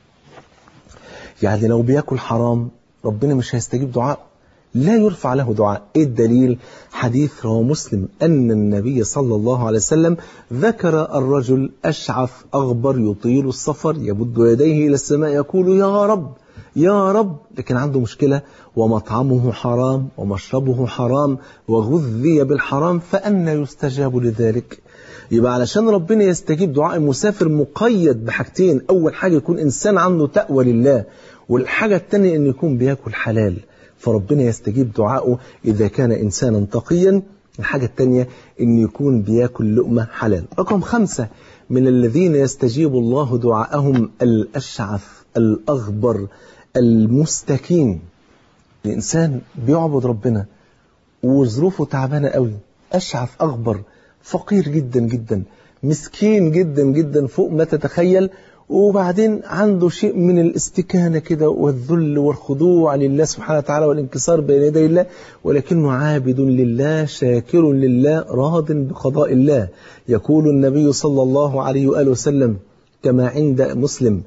يعني لو بياكل حرام ربنا مش هيستجيب دعاء لا يرفع له دعاء ايه الدليل حديث رواه مسلم أن النبي صلى الله عليه وسلم ذكر الرجل أشعث أغبر يطيل السفر يمد يديه إلى السماء يقول يا رب يا رب لكن عنده مشكلة ومطعمه حرام ومشربه حرام وغذي بالحرام فأنا يستجاب لذلك يبقى علشان ربنا يستجيب دعاء المسافر مقيد بحاجتين أول حاجة يكون إنسان عنده تقوى لله والحاجة الثانية أن يكون بياكل حلال فربنا يستجيب دعائه إذا كان إنسانا تقيا الحاجة الثانية أن يكون بياكل لقمة حلال رقم خمسة من الذين يستجيب الله دعاءهم الأشعث الأغبر المستكين الإنسان بيعبد ربنا وظروفه تعبانة قوي أشعث أغبر فقير جدا جدا مسكين جدا جدا فوق ما تتخيل وبعدين عنده شيء من الاستكانة كده والذل والخضوع لله سبحانه وتعالى والانكسار بين يدي الله ولكنه عابد لله شاكر لله راض بقضاء الله يقول النبي صلى الله عليه وآله وسلم كما عند مسلم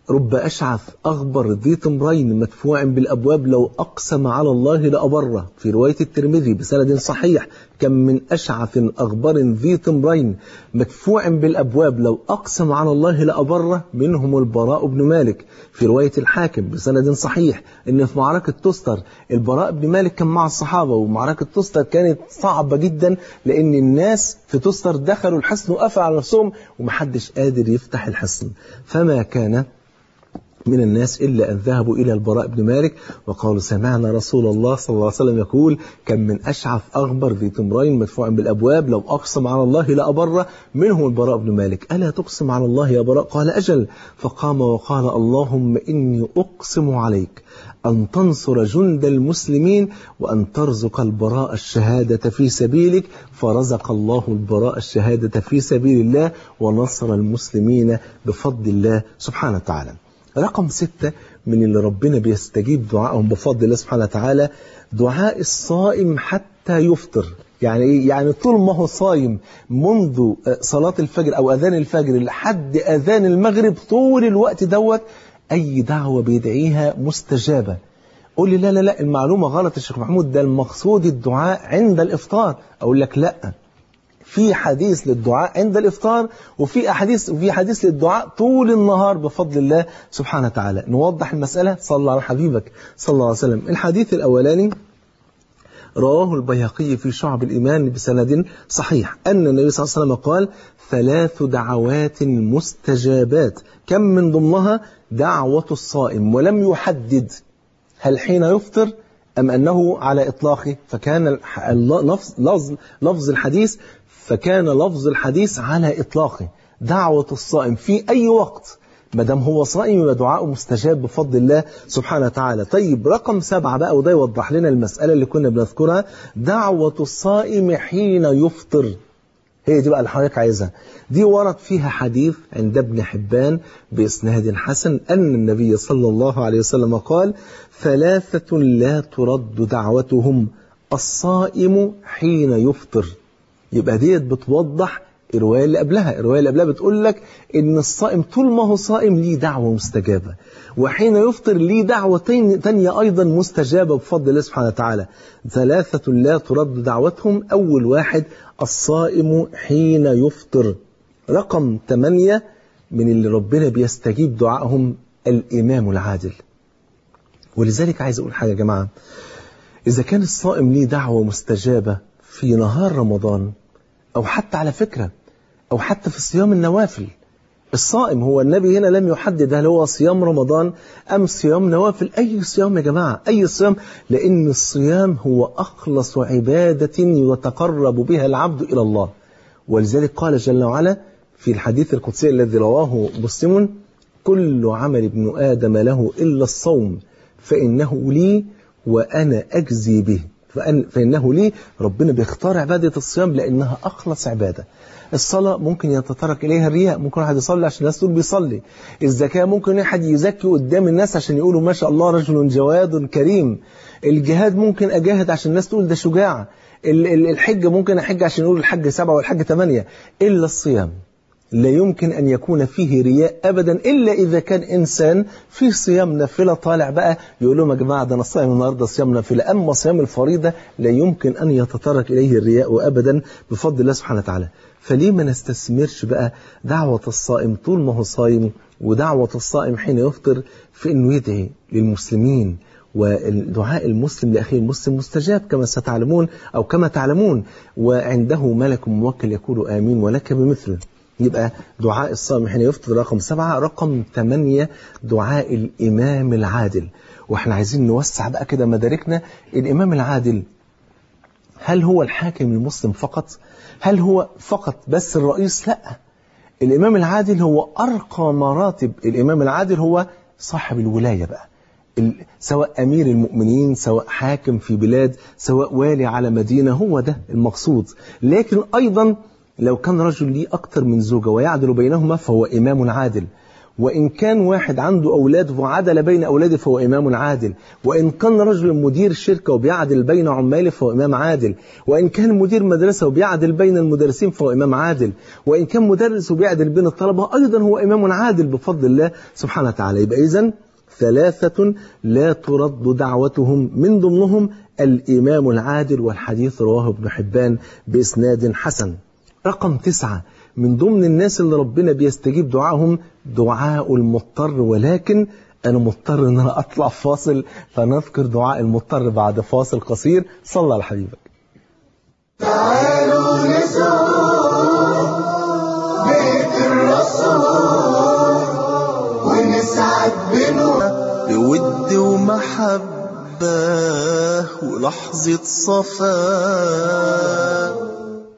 رب أشعث أغبر ذي تمرين مدفوع بالأبواب لو أقسم على الله لأبره في رواية الترمذي بسند صحيح كم من أشعث أغبر ذي تمرين مدفوع بالأبواب لو أقسم على الله لأبره منهم البراء بن مالك في رواية الحاكم بسند صحيح إن في معركة تستر البراء بن مالك كان مع الصحابة ومعركة تستر كانت صعبة جدا لأن الناس في تستر دخلوا الحصن وقفلوا على نفسهم ومحدش قادر يفتح الحصن فما كان من الناس إلا أن ذهبوا إلى البراء بن مالك وقالوا سمعنا رسول الله صلى الله عليه وسلم يقول كم من أشعث أغبر ذي تمرين مدفوع بالأبواب لو أقسم على الله لأبره منهم البراء بن مالك ألا تقسم على الله يا براء قال أجل فقام وقال اللهم إني أقسم عليك أن تنصر جند المسلمين وأن ترزق البراء الشهادة في سبيلك فرزق الله البراء الشهادة في سبيل الله ونصر المسلمين بفضل الله سبحانه وتعالى رقم ستة من اللي ربنا بيستجيب دعائهم بفضل الله سبحانه وتعالى دعاء الصائم حتى يفطر يعني ايه؟ يعني طول ما هو صايم منذ صلاة الفجر أو أذان الفجر لحد أذان المغرب طول الوقت دوت أي دعوة بيدعيها مستجابة قول لي لا لا لا المعلومة غلط يا شيخ محمود ده المقصود الدعاء عند الإفطار أقول لك لا في حديث للدعاء عند الإفطار وفي أحاديث وفي حديث للدعاء طول النهار بفضل الله سبحانه وتعالى نوضح المسألة صلى على حبيبك صلى الله عليه وسلم الحديث الأولاني رواه البيهقي في شعب الإيمان بسند صحيح أن النبي صلى الله عليه وسلم قال ثلاث دعوات مستجابات كم من ضمنها دعوة الصائم ولم يحدد هل حين يفطر أم أنه على إطلاقه فكان لفظ, لفظ, لفظ الحديث فكان لفظ الحديث على إطلاقه دعوة الصائم في أي وقت ما دام هو صائم يبقى دعاءه مستجاب بفضل الله سبحانه وتعالى طيب رقم سبعة بقى وده يوضح لنا المسألة اللي كنا بنذكرها دعوة الصائم حين يفطر هي دي بقى اللي حضرتك عايزها دي ورد فيها حديث عند ابن حبان بإسناد حسن أن النبي صلى الله عليه وسلم قال ثلاثة لا ترد دعوتهم الصائم حين يفطر يبقى ديت بتوضح الرواية اللي قبلها الرواية اللي قبلها بتقول لك إن الصائم طول ما هو صائم ليه دعوة مستجابة وحين يفطر ليه دعوة تانية أيضا مستجابة بفضل الله سبحانه وتعالى ثلاثة لا ترد دعوتهم أول واحد الصائم حين يفطر رقم ثمانية من اللي ربنا بيستجيب دعائهم الإمام العادل ولذلك عايز أقول حاجة يا جماعة إذا كان الصائم ليه دعوة مستجابة في نهار رمضان أو حتى على فكرة أو حتى في صيام النوافل الصائم هو النبي هنا لم يحدد هل هو صيام رمضان أم صيام نوافل أي صيام يا جماعة أي صيام لأن الصيام هو أخلص عبادة يتقرب بها العبد إلى الله ولذلك قال جل وعلا في الحديث القدسي الذي رواه مسلم كل عمل ابن آدم له إلا الصوم فإنه لي وأنا أجزي به فأن فإنه لي ربنا بيختار عبادة الصيام لأنها أخلص عبادة الصلاة ممكن يتطرق إليها الرياء ممكن واحد يصلي عشان الناس تقول بيصلي الزكاة ممكن واحد يزكي قدام الناس عشان يقولوا ما شاء الله رجل جواد كريم الجهاد ممكن أجاهد عشان الناس تقول ده شجاع الحج ممكن أحج عشان يقولوا الحج سبعة والحج ثمانية إلا الصيام لا يمكن أن يكون فيه رياء أبدا إلا إذا كان إنسان في صيام نافلة طالع بقى يقول لهم يا جماعة ده أنا صايم النهاردة صيام نافلة أما صيام الفريضة لا يمكن أن يتطرق إليه الرياء أبدا بفضل الله سبحانه وتعالى فليه ما نستثمرش بقى دعوة الصائم طول ما هو صايم ودعوة الصائم حين يفطر في أنه يدعي للمسلمين ودعاء المسلم لأخيه المسلم مستجاب كما ستعلمون أو كما تعلمون وعنده ملك موكل يقول آمين ولك بمثله يبقى دعاء الصائم حين يفطر رقم سبعة رقم ثمانية دعاء الإمام العادل واحنا عايزين نوسع بقى كده مداركنا الإمام العادل هل هو الحاكم المسلم فقط هل هو فقط بس الرئيس لا الإمام العادل هو أرقى مراتب الإمام العادل هو صاحب الولاية بقى سواء أمير المؤمنين سواء حاكم في بلاد سواء والي على مدينة هو ده المقصود لكن أيضا لو كان رجل ليه أكثر من زوجة ويعدل بينهما فهو إمام عادل وإن كان واحد عنده أولاد وعدل بين أولاده فهو إمام عادل وإن كان رجل مدير شركة وبيعدل بين عماله فهو إمام عادل وإن كان مدير مدرسة وبيعدل بين المدرسين فهو إمام عادل وإن كان مدرس وبيعدل بين الطلبة أيضا هو إمام عادل بفضل الله سبحانه وتعالى يبقى إذن ثلاثة لا ترد دعوتهم من ضمنهم الإمام العادل والحديث رواه ابن حبان بإسناد حسن رقم تسعة من ضمن الناس اللي ربنا بيستجيب دعائهم دعاء المضطر ولكن أنا مضطر إن أنا أطلع فاصل فنذكر دعاء المضطر بعد فاصل قصير صلى على حبيبك تعالوا نزور بيت الرسول ونسعد بنور بود ومحبة ولحظة صفاء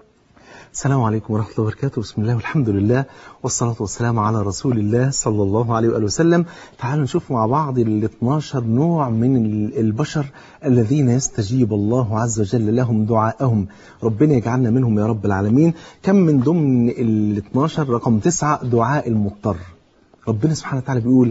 السلام عليكم ورحمة الله وبركاته بسم الله والحمد لله والصلاة والسلام على رسول الله صلى الله عليه وآله وسلم تعالوا نشوف مع بعض ال 12 نوع من ال- البشر الذين يستجيب الله عز وجل لهم دعاءهم ربنا يجعلنا منهم يا رب العالمين كم من ضمن ال 12 رقم 9 دعاء المضطر ربنا سبحانه وتعالى بيقول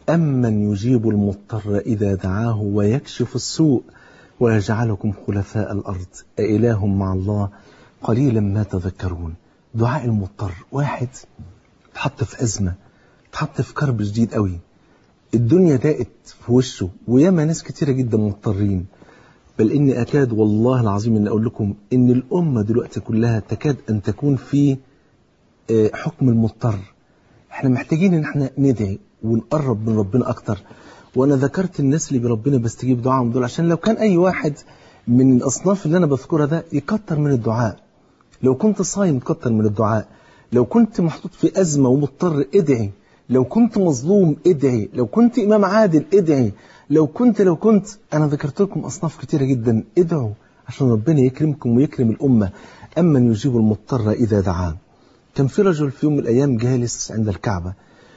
أمن يجيب المضطر إذا دعاه ويكشف السوء ويجعلكم خلفاء الأرض أإله مع الله قليلا ما تذكرون دعاء المضطر واحد اتحط في أزمة اتحط في كرب شديد قوي الدنيا ضاقت في وشه وياما ناس كتيرة جدا مضطرين بل إني أكاد والله العظيم أن أقول لكم إن الأمة دلوقتي كلها تكاد أن تكون في آه، حكم المضطر احنا محتاجين ان احنا ندعي ونقرب من ربنا اكتر وانا ذكرت الناس اللي بربنا بيستجيب دعائهم دول عشان لو كان اي واحد من الاصناف اللي انا بذكرها ده يكتر من الدعاء لو كنت صايم كتر من الدعاء لو كنت محطوط في ازمه ومضطر ادعي لو كنت مظلوم ادعي لو كنت امام عادل ادعي لو كنت لو كنت انا ذكرت لكم اصناف كتيره جدا ادعوا عشان ربنا يكرمكم ويكرم الامه امن يجيب المضطر اذا دعاه كان في رجل في يوم من الأيام جالس عند الكعبة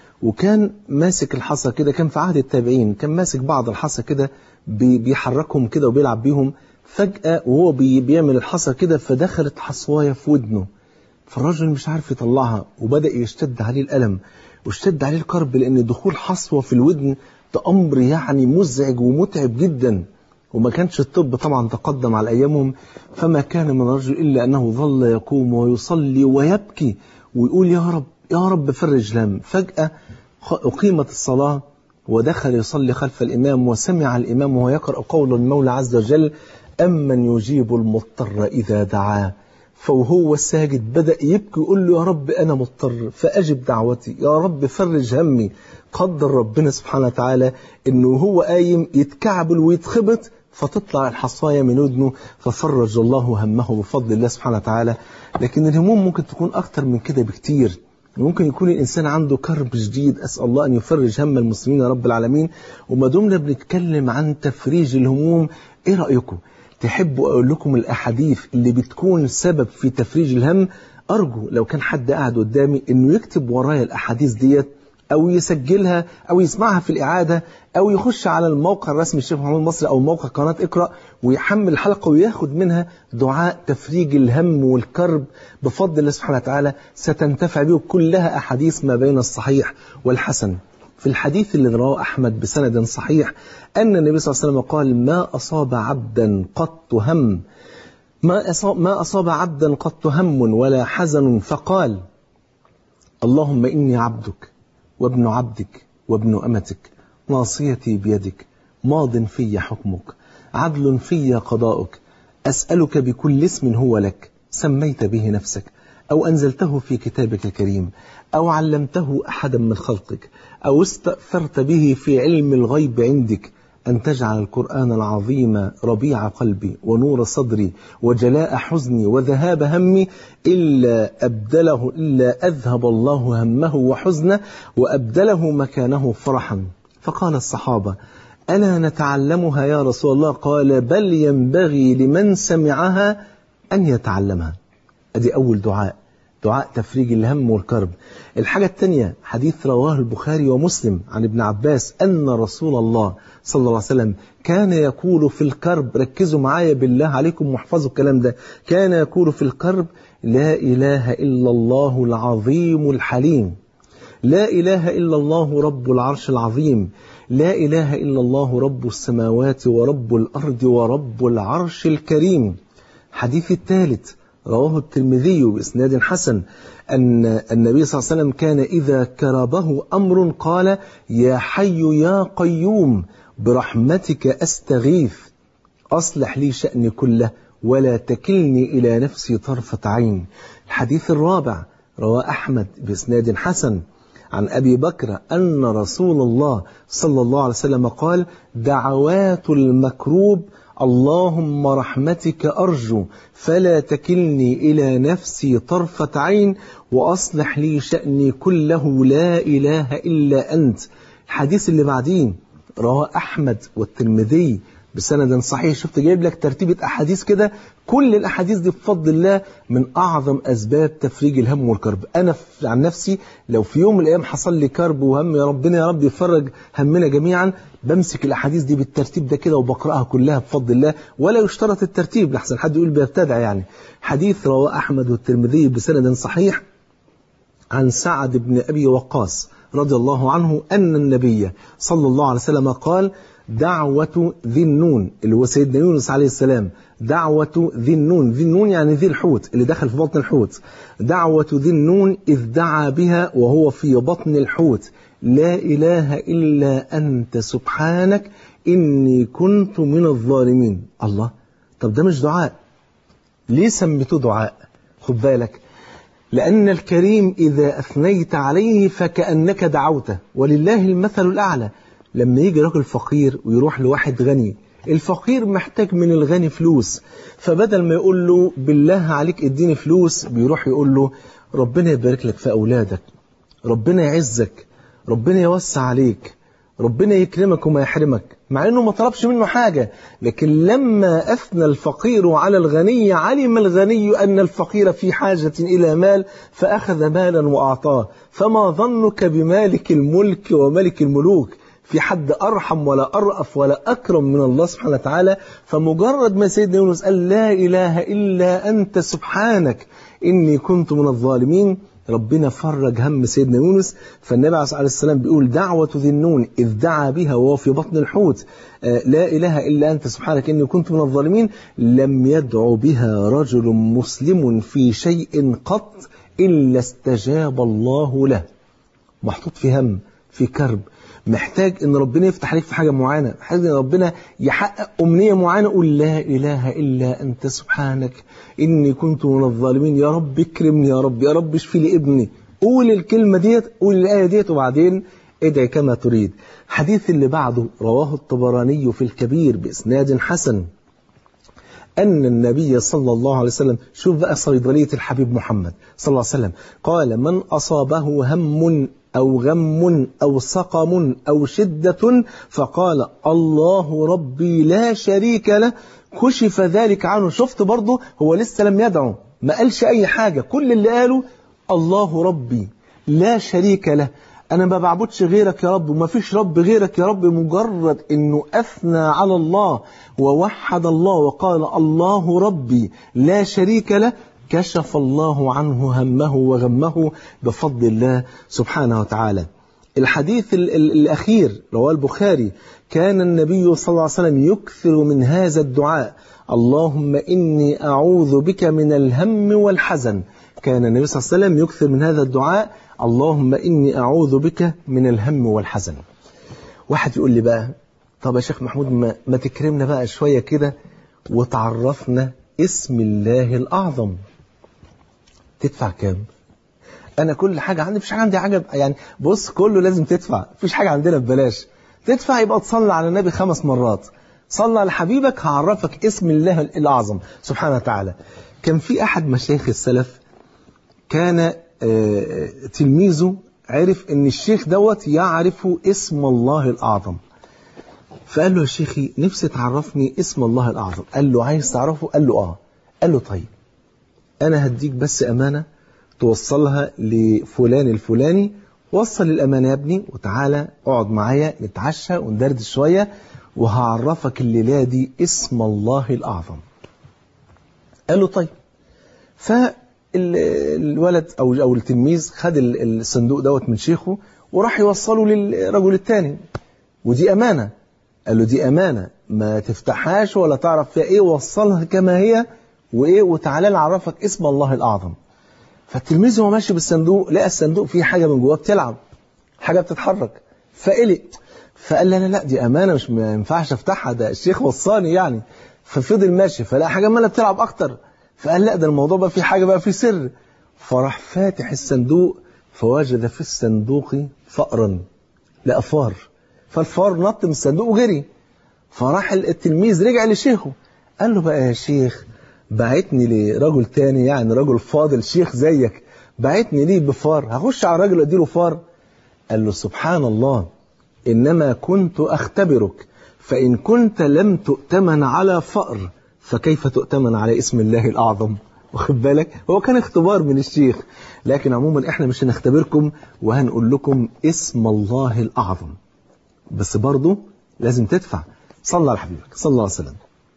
وكان ماسك الحصى كده كان في عهد التابعين كان ماسك بعض الحصى كده بي- بيحركهم كده وبيلعب بيهم فجأة وهو بي- بيعمل الحصى كده فدخلت حصواية في ودنه فالرجل مش عارف يطلعها وبدأ يشتد عليه الألم واشتد عليه الكرب لأن دخول حصوة في الودن ده أمر يعني مزعج ومتعب جدا وما كانش الطب طبعا تقدم على أيامهم فما كان من رجل إلا أنه ظل يقوم ويصلي ويبكي ويقول يا رب يا رب فرج لم فجأة خ- أقيمت الصلاة ودخل يصلي خلف الإمام وسمع الإمام وهو يقرأ قول المولى عز وجل أمن يجيب المضطر إذا دعاه فوهو ساجد بدأ يبكي يقول له يا رب أنا مضطر فأجب دعوتي يا رب فرج همي قدر ربنا سبحانه وتعالى إنه هو قايم يتكعبل ويتخبط فتطلع الحصاية من ودنه ففرج الله همه بفضل الله سبحانه وتعالى لكن الهموم ممكن تكون أكتر من كده بكتير ممكن يكون الإنسان عنده كرب شديد أسأل الله أن يفرج هم المسلمين يا رب العالمين وما دمنا بنتكلم عن تفريج الهموم إيه رأيكم؟ تحبوا أقول لكم الأحاديث اللي بتكون سبب في تفريج الهم أرجو لو كان حد قاعد قدامي إنه يكتب ورايا الأحاديث ديت أو يسجلها أو يسمعها في الإعادة أو يخش على الموقع الرسمي الشيخ محمود مصري أو موقع قناة اقرأ ويحمل الحلقة وياخد منها دعاء تفريج الهم والكرب بفضل الله سبحانه وتعالى ستنتفع به كلها أحاديث ما بين الصحيح والحسن في الحديث اللي رواه أحمد بسند صحيح أن النبي صلى الله عليه وسلم قال ما أصاب عبدا قط هم ما أصاب, ما أصاب عبدا قط هم ولا حزن فقال اللهم إني عبدك وابن عبدك وابن أمتك ناصيتي بيدك ماض في حكمك عدل في قضاؤك أسألك بكل اسم هو لك سميت به نفسك أو أنزلته في كتابك الكريم أو علمته أحدا من خلقك أو استأثرت به في علم الغيب عندك أن تجعل القرآن العظيم ربيع قلبي ونور صدري وجلاء حزني وذهاب همي إلا أبدله إلا أذهب الله همه وحزنه وأبدله مكانه فرحا فقال الصحابة ألا نتعلمها يا رسول الله قال بل ينبغي لمن سمعها أن يتعلمها أدي أول دعاء دعاء تفريج الهم والكرب الحاجة الثانية حديث رواه البخاري ومسلم عن ابن عباس أن رسول الله صلى الله عليه وسلم كان يقول في الكرب ركزوا معايا بالله عليكم واحفظوا الكلام ده كان يقول في الكرب لا إله إلا الله العظيم الحليم لا إله إلا الله رب العرش العظيم لا إله إلا الله رب السماوات ورب الأرض ورب العرش الكريم حديث الثالث رواه الترمذي بإسناد حسن أن النبي صلى الله عليه وسلم كان إذا كربه أمر قال يا حي يا قيوم برحمتك أستغيث أصلح لي شأني كله ولا تكلني إلى نفسي طرفة عين الحديث الرابع رواه أحمد بإسناد حسن عن أبي بكر أن رسول الله صلى الله عليه وسلم قال دعوات المكروب اللهم رحمتك أرجو فلا تكلني إلى نفسي طرفة عين وأصلح لي شأني كله لا إله إلا أنت الحديث اللي بعدين رواه أحمد والترمذي بسند صحيح شفت جايب لك ترتيبة أحاديث كده كل الأحاديث دي بفضل الله من أعظم أسباب تفريج الهم والكرب أنا عن نفسي لو في يوم من الأيام حصل لي كرب وهم يا ربنا يا رب يفرج همنا جميعا بمسك الأحاديث دي بالترتيب ده كده وبقرأها كلها بفضل الله ولا يشترط الترتيب لحسن حد يقول بيبتدع يعني حديث رواه أحمد والترمذي بسند صحيح عن سعد بن أبي وقاص رضي الله عنه أن النبي صلى الله عليه وسلم قال دعوة ذي النون اللي هو سيدنا يونس عليه السلام دعوة ذي النون ذي النون يعني ذي الحوت اللي دخل في بطن الحوت دعوة ذي النون إذ دعا بها وهو في بطن الحوت لا إله إلا أنت سبحانك إني كنت من الظالمين الله طب ده مش دعاء ليه سميته دعاء خد بالك لأن الكريم إذا أثنيت عليه فكأنك دعوته ولله المثل الأعلى لما يجي راجل فقير ويروح لواحد غني الفقير محتاج من الغني فلوس فبدل ما يقول له بالله عليك اديني فلوس بيروح يقول له ربنا يبارك لك في أولادك ربنا يعزك ربنا يوسع عليك ربنا يكرمك وما يحرمك مع انه ما طلبش منه حاجة لكن لما اثنى الفقير على الغني علم الغني ان الفقير في حاجة الى مال فاخذ مالا واعطاه فما ظنك بمالك الملك وملك الملوك في حد أرحم ولا أرأف ولا أكرم من الله سبحانه وتعالى فمجرد ما سيدنا يونس قال لا إله إلا أنت سبحانك إني كنت من الظالمين ربنا فرج هم سيدنا يونس فالنبي عليه السلام بيقول دعوة ذي النون إذ دعا بها وهو في بطن الحوت آه لا إله إلا أنت سبحانك إني كنت من الظالمين لم يدعو بها رجل مسلم في شيء قط إلا استجاب الله له محطوط في هم في كرب محتاج ان ربنا يفتح عليك في حاجه معينه محتاج ان ربنا يحقق امنيه معينه قول لا اله الا انت سبحانك اني كنت من الظالمين يا رب اكرمني يا رب يا رب اشفي لي ابني قول الكلمه ديت قول الايه ديت وبعدين ادعي كما تريد حديث اللي بعده رواه الطبراني في الكبير باسناد حسن أن النبي صلى الله عليه وسلم شوف بقى صيدلية الحبيب محمد صلى الله عليه وسلم قال من أصابه هم أو غم أو سقم أو شدة فقال الله ربي لا شريك له كشف ذلك عنه شفت برضه هو لسه لم يدعو ما قالش أي حاجة كل اللي قاله الله ربي لا شريك له أنا ما بعبدش غيرك يا رب وما فيش رب غيرك يا رب مجرد أنه أثنى على الله ووحد الله وقال الله ربي لا شريك له كشف الله عنه همه وغمه بفضل الله سبحانه وتعالى الحديث ال ال الأخير رواه البخاري كان النبي صلى الله عليه وسلم يكثر من هذا الدعاء اللهم إني أعوذ بك من الهم والحزن كان النبي صلى الله عليه وسلم يكثر من هذا الدعاء اللهم إني أعوذ بك من الهم والحزن واحد يقول لي بقى طب يا شيخ محمود ما, ما تكرمنا بقى شوية كده وتعرفنا اسم الله الأعظم تدفع كام انا كل حاجه عندي مفيش حاجه عندي حاجه يعني بص كله لازم تدفع مفيش حاجه عندنا ببلاش تدفع يبقى تصلي على النبي خمس مرات صلى على حبيبك هعرفك اسم الله الاعظم سبحانه وتعالى كان في احد مشايخ السلف كان تلميذه عرف ان الشيخ دوت يعرف اسم الله الاعظم فقال له يا شيخي نفسي تعرفني اسم الله الاعظم قال له عايز تعرفه قال له اه قال له طيب أنا هديك بس أمانة توصلها لفلان الفلاني وصل الأمانة يا ابني وتعالى اقعد معايا نتعشى وندردش شوية وهعرفك الليلة دي اسم الله الأعظم قال له طيب الولد أو أو التلميذ خد الصندوق دوت من شيخه وراح يوصله للرجل الثاني ودي أمانة قال له دي أمانة ما تفتحهاش ولا تعرف فيها إيه وصلها كما هي وإيه وتعالى نعرفك اسم الله الأعظم فالتلميذ وهو ماشي بالصندوق لقى الصندوق فيه حاجة من جواه بتلعب حاجة بتتحرك فقلق فقال لا لا لا دي أمانة مش ما ينفعش أفتحها ده الشيخ وصاني يعني ففضل ماشي فلقى حاجة عمالة بتلعب أكتر فقال لا ده الموضوع بقى فيه حاجة بقى فيه سر فراح فاتح الصندوق فوجد في الصندوق فأرا لقى فار فالفار نط من الصندوق وجري فراح التلميذ رجع لشيخه قال له بقى يا شيخ بعتني لرجل تاني يعني رجل فاضل شيخ زيك بعتني ليه بفار هخش على راجل اديله فار قال له سبحان الله إنما كنت أختبرك فإن كنت لم تؤتمن على فأر فكيف تؤتمن على اسم الله الأعظم واخد بالك هو كان اختبار من الشيخ لكن عموما احنا مش هنختبركم وهنقول لكم اسم الله الأعظم بس برضه لازم تدفع صلى على حبيبك صلى الله عليه وسلم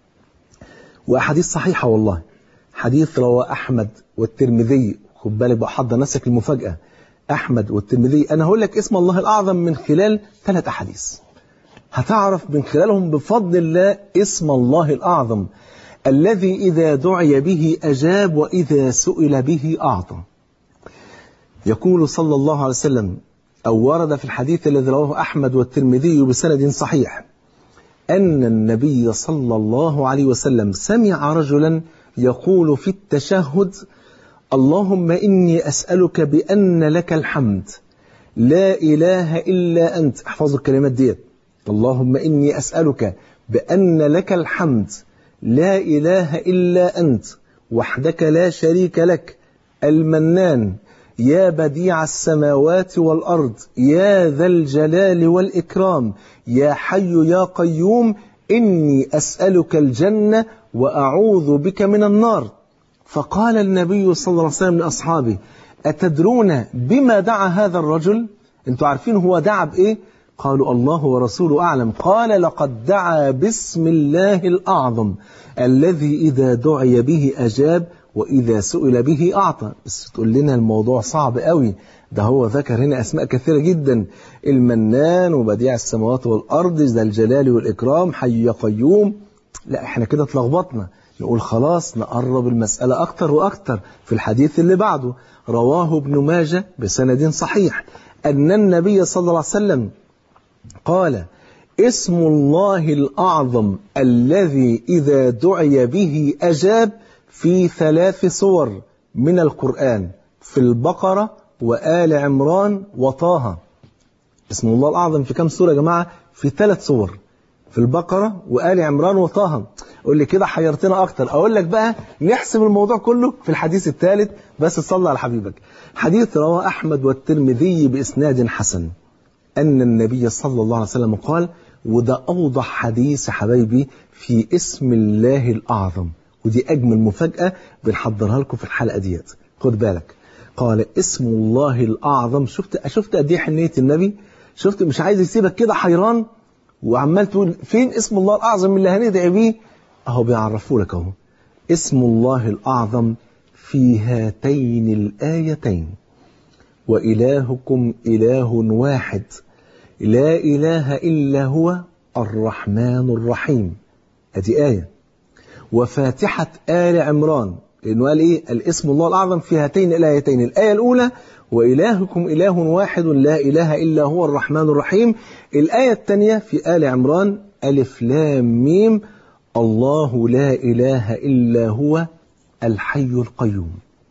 وأحاديث صحيحة والله حديث رواه أحمد والترمذي خد بالك بقى حضر نفسك المفاجأة أحمد والترمذي أنا هقول لك اسم الله الأعظم من خلال ثلاث أحاديث هتعرف من خلالهم بفضل الله اسم الله الأعظم الذي إذا دعي به أجاب وإذا سئل به أعطى يقول صلى الله عليه وسلم أو ورد في الحديث الذي رواه أحمد والترمذي بسند صحيح أن النبي صلى الله عليه وسلم سمع رجلا يقول في التشهد اللهم إني أسألك بأن لك الحمد لا إله إلا أنت احفظوا الكلمات ديت اللهم إني أسألك بأن لك الحمد لا إله إلا أنت وحدك لا شريك لك المنان يا بديع السماوات والأرض يا ذا الجلال والإكرام يا حي يا قيوم إني أسألك الجنة وأعوذ بك من النار فقال النبي صلى الله عليه وسلم لأصحابه أتدرون بما دعا هذا الرجل انتوا عارفين هو دعا بإيه قالوا الله ورسوله أعلم قال لقد دعا باسم الله الأعظم الذي إذا دعي به أجاب وإذا سئل به أعطى بس تقول لنا الموضوع صعب قوي ده هو ذكر هنا أسماء كثيرة جدا المنان وبديع السماوات والأرض ذا الجلال والإكرام حي قيوم لا احنا كده اتلخبطنا نقول خلاص نقرب المسألة أكتر وأكتر في الحديث اللي بعده رواه ابن ماجه بسند صحيح أن النبي صلى الله عليه وسلم قال اسم الله الأعظم الذي إذا دعي به أجاب في ثلاث صور من القرآن في البقرة وآل عمران وطه اسم الله الأعظم في كم سورة يا جماعة في ثلاث صور في البقرة وآل عمران وطه قول لي كده حيرتنا أكتر أقول لك بقى نحسب الموضوع كله في الحديث الثالث بس صلى على حبيبك حديث رواه أحمد والترمذي بإسناد حسن أن النبي صلى الله عليه وسلم قال وده أوضح حديث حبايبي في اسم الله الأعظم ودي أجمل مفاجأة بنحضرها لكم في الحلقة ديت خد بالك قال اسم الله الأعظم شفت شفت قد ايه حنية النبي شفت مش عايز يسيبك كده حيران وعمال تقول فين اسم الله الأعظم اللي هندعي بيه أهو بيعرفوا لك أهو اسم الله الأعظم في هاتين الآيتين وإلهكم إله واحد لا إله إلا هو الرحمن الرحيم هذه آية وفاتحة آل عمران لأنه قال إيه الاسم الله الأعظم في هاتين الآيتين الآية الأولى وإلهكم إله واحد لا إله إلا هو الرحمن الرحيم الآية الثانية في آل عمران ألف لام ميم الله لا إله إلا هو الحي القيوم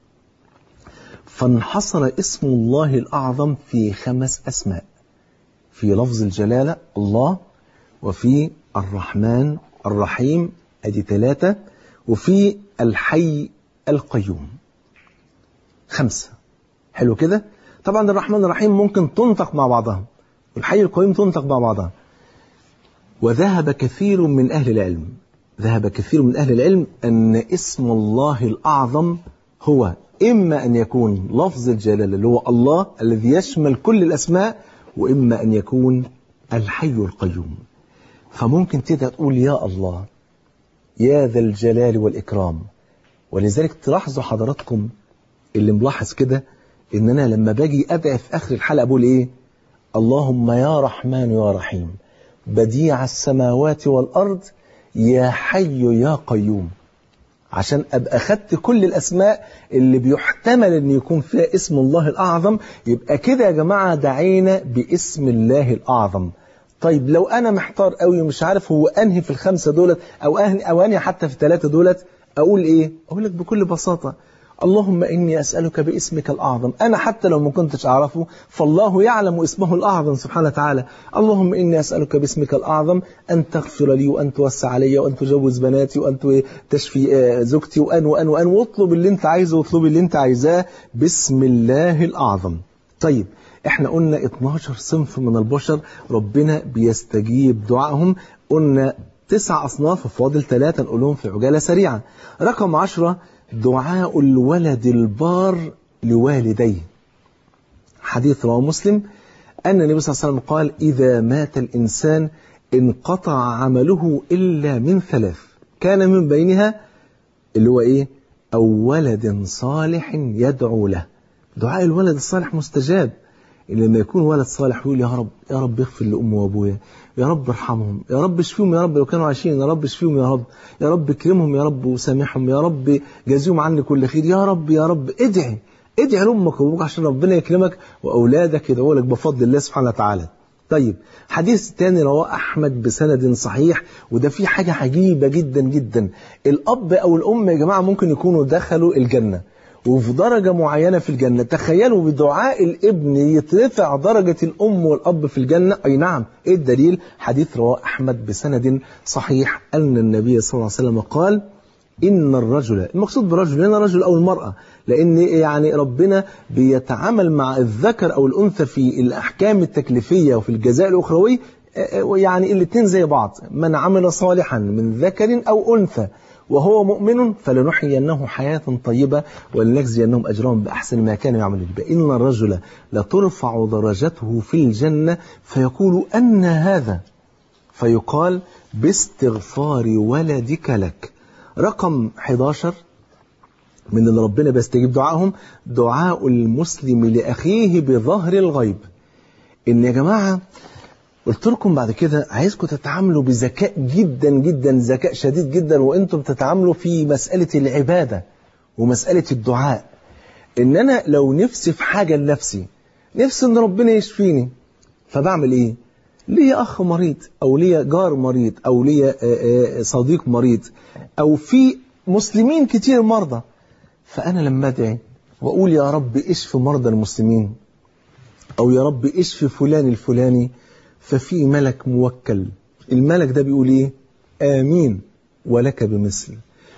فانحصر اسم الله الأعظم في خمس أسماء في لفظ الجلالة الله وفي الرحمن الرحيم أدي ثلاثة وفي الحي القيوم خمسة حلو كده طبعا الرحمن الرحيم ممكن تنطق مع بعضها والحي القيوم تنطق مع بعضها وذهب كثير من أهل العلم ذهب كثير من أهل العلم أن اسم الله الأعظم هو إما أن يكون لفظ الجلالة اللي هو الله الذي يشمل كل الأسماء وإما أن يكون الحي القيوم فممكن تبدأ تقول يا الله يا ذا الجلال والإكرام ولذلك تلاحظوا حضراتكم اللي ملاحظ كده ان انا لما باجي ادعي في اخر الحلقه بقول ايه اللهم يا رحمن يا رحيم بديع السماوات والارض يا حي يا قيوم عشان ابقى خدت كل الاسماء اللي بيحتمل ان يكون فيها اسم الله الاعظم يبقى كده يا جماعه دعينا باسم الله الاعظم طيب لو انا محتار قوي ومش عارف هو انهي في الخمسه دولت او انهي او انهي حتى في الثلاثه دولت اقول ايه اقول لك بكل بساطه اللهم إني أسألك باسمك الأعظم أنا حتى لو ما كنتش أعرفه فالله يعلم اسمه الأعظم سبحانه وتعالى اللهم إني أسألك باسمك الأعظم أن تغفر لي وأن توسع علي وأن تجوز بناتي وأن تشفي زوجتي وأن وأن وأن واطلب اللي أنت عايزه واطلب اللي أنت عايزاه بسم الله الأعظم طيب احنا قلنا 12 صنف من البشر ربنا بيستجيب دعائهم قلنا تسع أصناف وفاضل ثلاثة نقولهم في عجالة سريعة رقم عشرة دعاء الولد البار لوالديه حديث رواه مسلم أن النبي صلى الله عليه وسلم قال إذا مات الإنسان انقطع عمله إلا من ثلاث كان من بينها اللي هو إيه أو ولد صالح يدعو له دعاء الولد الصالح مستجاب لما يكون ولد صالح يقول يا رب يا رب اغفر لأمي وأبويا يا رب ارحمهم يا رب اشفيهم يا رب لو كانوا عايشين يا رب اشفيهم يا رب يا رب اكرمهم يا رب وسامحهم يا رب جازيهم عني كل خير يا رب يا رب ادعي ادعي لامك وابوك عشان ربنا يكرمك واولادك يدعوا لك بفضل الله سبحانه وتعالى طيب حديث تاني رواه احمد بسند صحيح وده فيه حاجه عجيبه جدا جدا الاب او الام يا جماعه ممكن يكونوا دخلوا الجنه وفي درجة معينة في الجنة تخيلوا بدعاء الابن يترفع درجة الأم والأب في الجنة أي نعم إيه الدليل حديث رواه أحمد بسند صحيح أن النبي صلى الله عليه وسلم قال إن الرجل المقصود بالرجل هنا الرجل أو المرأة لأن يعني ربنا بيتعامل مع الذكر أو الأنثى في الأحكام التكليفية وفي الجزاء الأخروي يعني الاثنين زي بعض من عمل صالحا من ذكر أو أنثى وهو مؤمن فلنحيينه حياة طيبة ولنجزينهم أجرهم بأحسن ما كانوا يعملون إن الرجل لترفع درجته في الجنة فيقول أن هذا فيقال باستغفار ولدك لك رقم 11 من اللي ربنا بيستجيب دعائهم دعاء المسلم لأخيه بظهر الغيب إن يا جماعة قلت لكم بعد كده عايزكم تتعاملوا بذكاء جدا جدا ذكاء شديد جدا وانتم بتتعاملوا في مسألة العبادة ومسألة الدعاء ان انا لو نفسي في حاجة لنفسي نفسي ان ربنا يشفيني فبعمل ايه ليا اخ مريض او ليا جار مريض او ليا صديق مريض او في مسلمين كتير مرضى فانا لما ادعي واقول يا رب اشف مرضى المسلمين او يا رب اشف فلان الفلاني ففي ملك موكل الملك ده بيقول ايه آمين ولك بمثل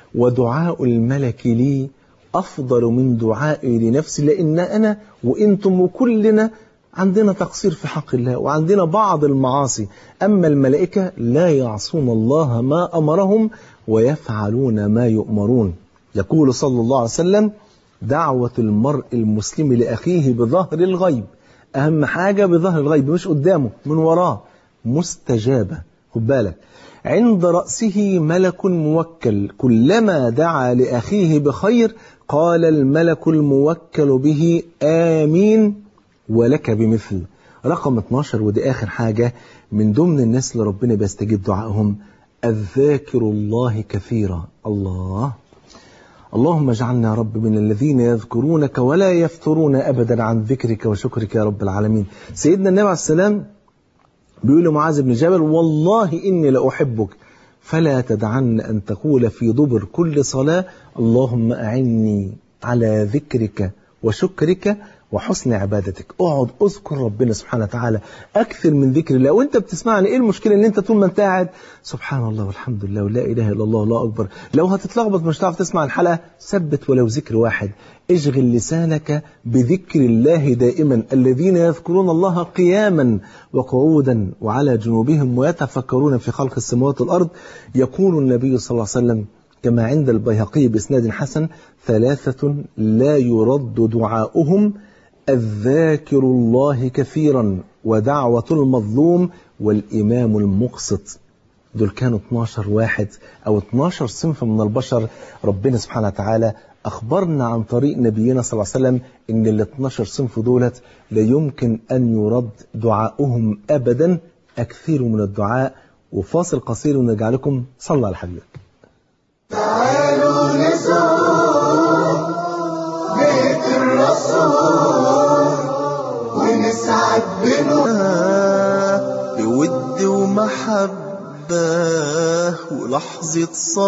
ودعاء الملك لي أفضل من دعائي لنفسي لأن أنا وإنتم وكلنا عندنا تقصير في حق الله وعندنا بعض المعاصي أما الملائكة لا يعصون الله ما أمرهم ويفعلون ما يؤمرون يقول صلى الله عليه وسلم دعوة المرء المسلم لأخيه بظهر الغيب أهم حاجة بظهر الغيب مش قدامه من وراه مستجابة خد بالك عند رأسه ملك موكل كلما دعا لأخيه بخير قال الملك الموكل به آمين ولك بمثل رقم 12 ودي آخر حاجة من ضمن الناس اللي ربنا بيستجيب دعائهم الذاكر الله كثيرا الله اللهم اجعلنا يا رب من الذين يذكرونك ولا يفترون أبدا عن ذكرك وشكرك يا رب العالمين سيدنا النبي عليه السلام بيقول لمعاذ بن جبل والله إني لأحبك فلا تدعن أن تقول في دبر كل صلاة اللهم أعني على ذكرك وشكرك وحسن عبادتك اقعد اذكر ربنا سبحانه وتعالى اكثر من ذكر الله وانت بتسمعني ايه المشكله ان انت طول ما انت قاعد سبحان الله والحمد لله ولا اله الا الله الله اكبر لو هتتلخبط مش هتعرف تسمع الحلقه ثبت ولو ذكر واحد اشغل لسانك بذكر الله دائما الذين يذكرون الله قياما وقعودا وعلى جنوبهم ويتفكرون في خلق السماوات والارض يقول النبي صلى الله عليه وسلم كما عند البيهقي بإسناد حسن ثلاثة لا يرد دعاؤهم الذاكر الله كثيرا ودعوة المظلوم والإمام المقسط دول كانوا 12 واحد أو 12 صنف من البشر ربنا سبحانه وتعالى أخبرنا عن طريق نبينا صلى الله عليه وسلم إن ال 12 صنف دولت لا يمكن أن يرد دعاؤهم أبدا أكثروا من الدعاء وفاصل قصير ونرجع لكم صلى على حبيبك تعالوا نزور بيت الرسول ونسعد بنور بود ومحبة ولحظة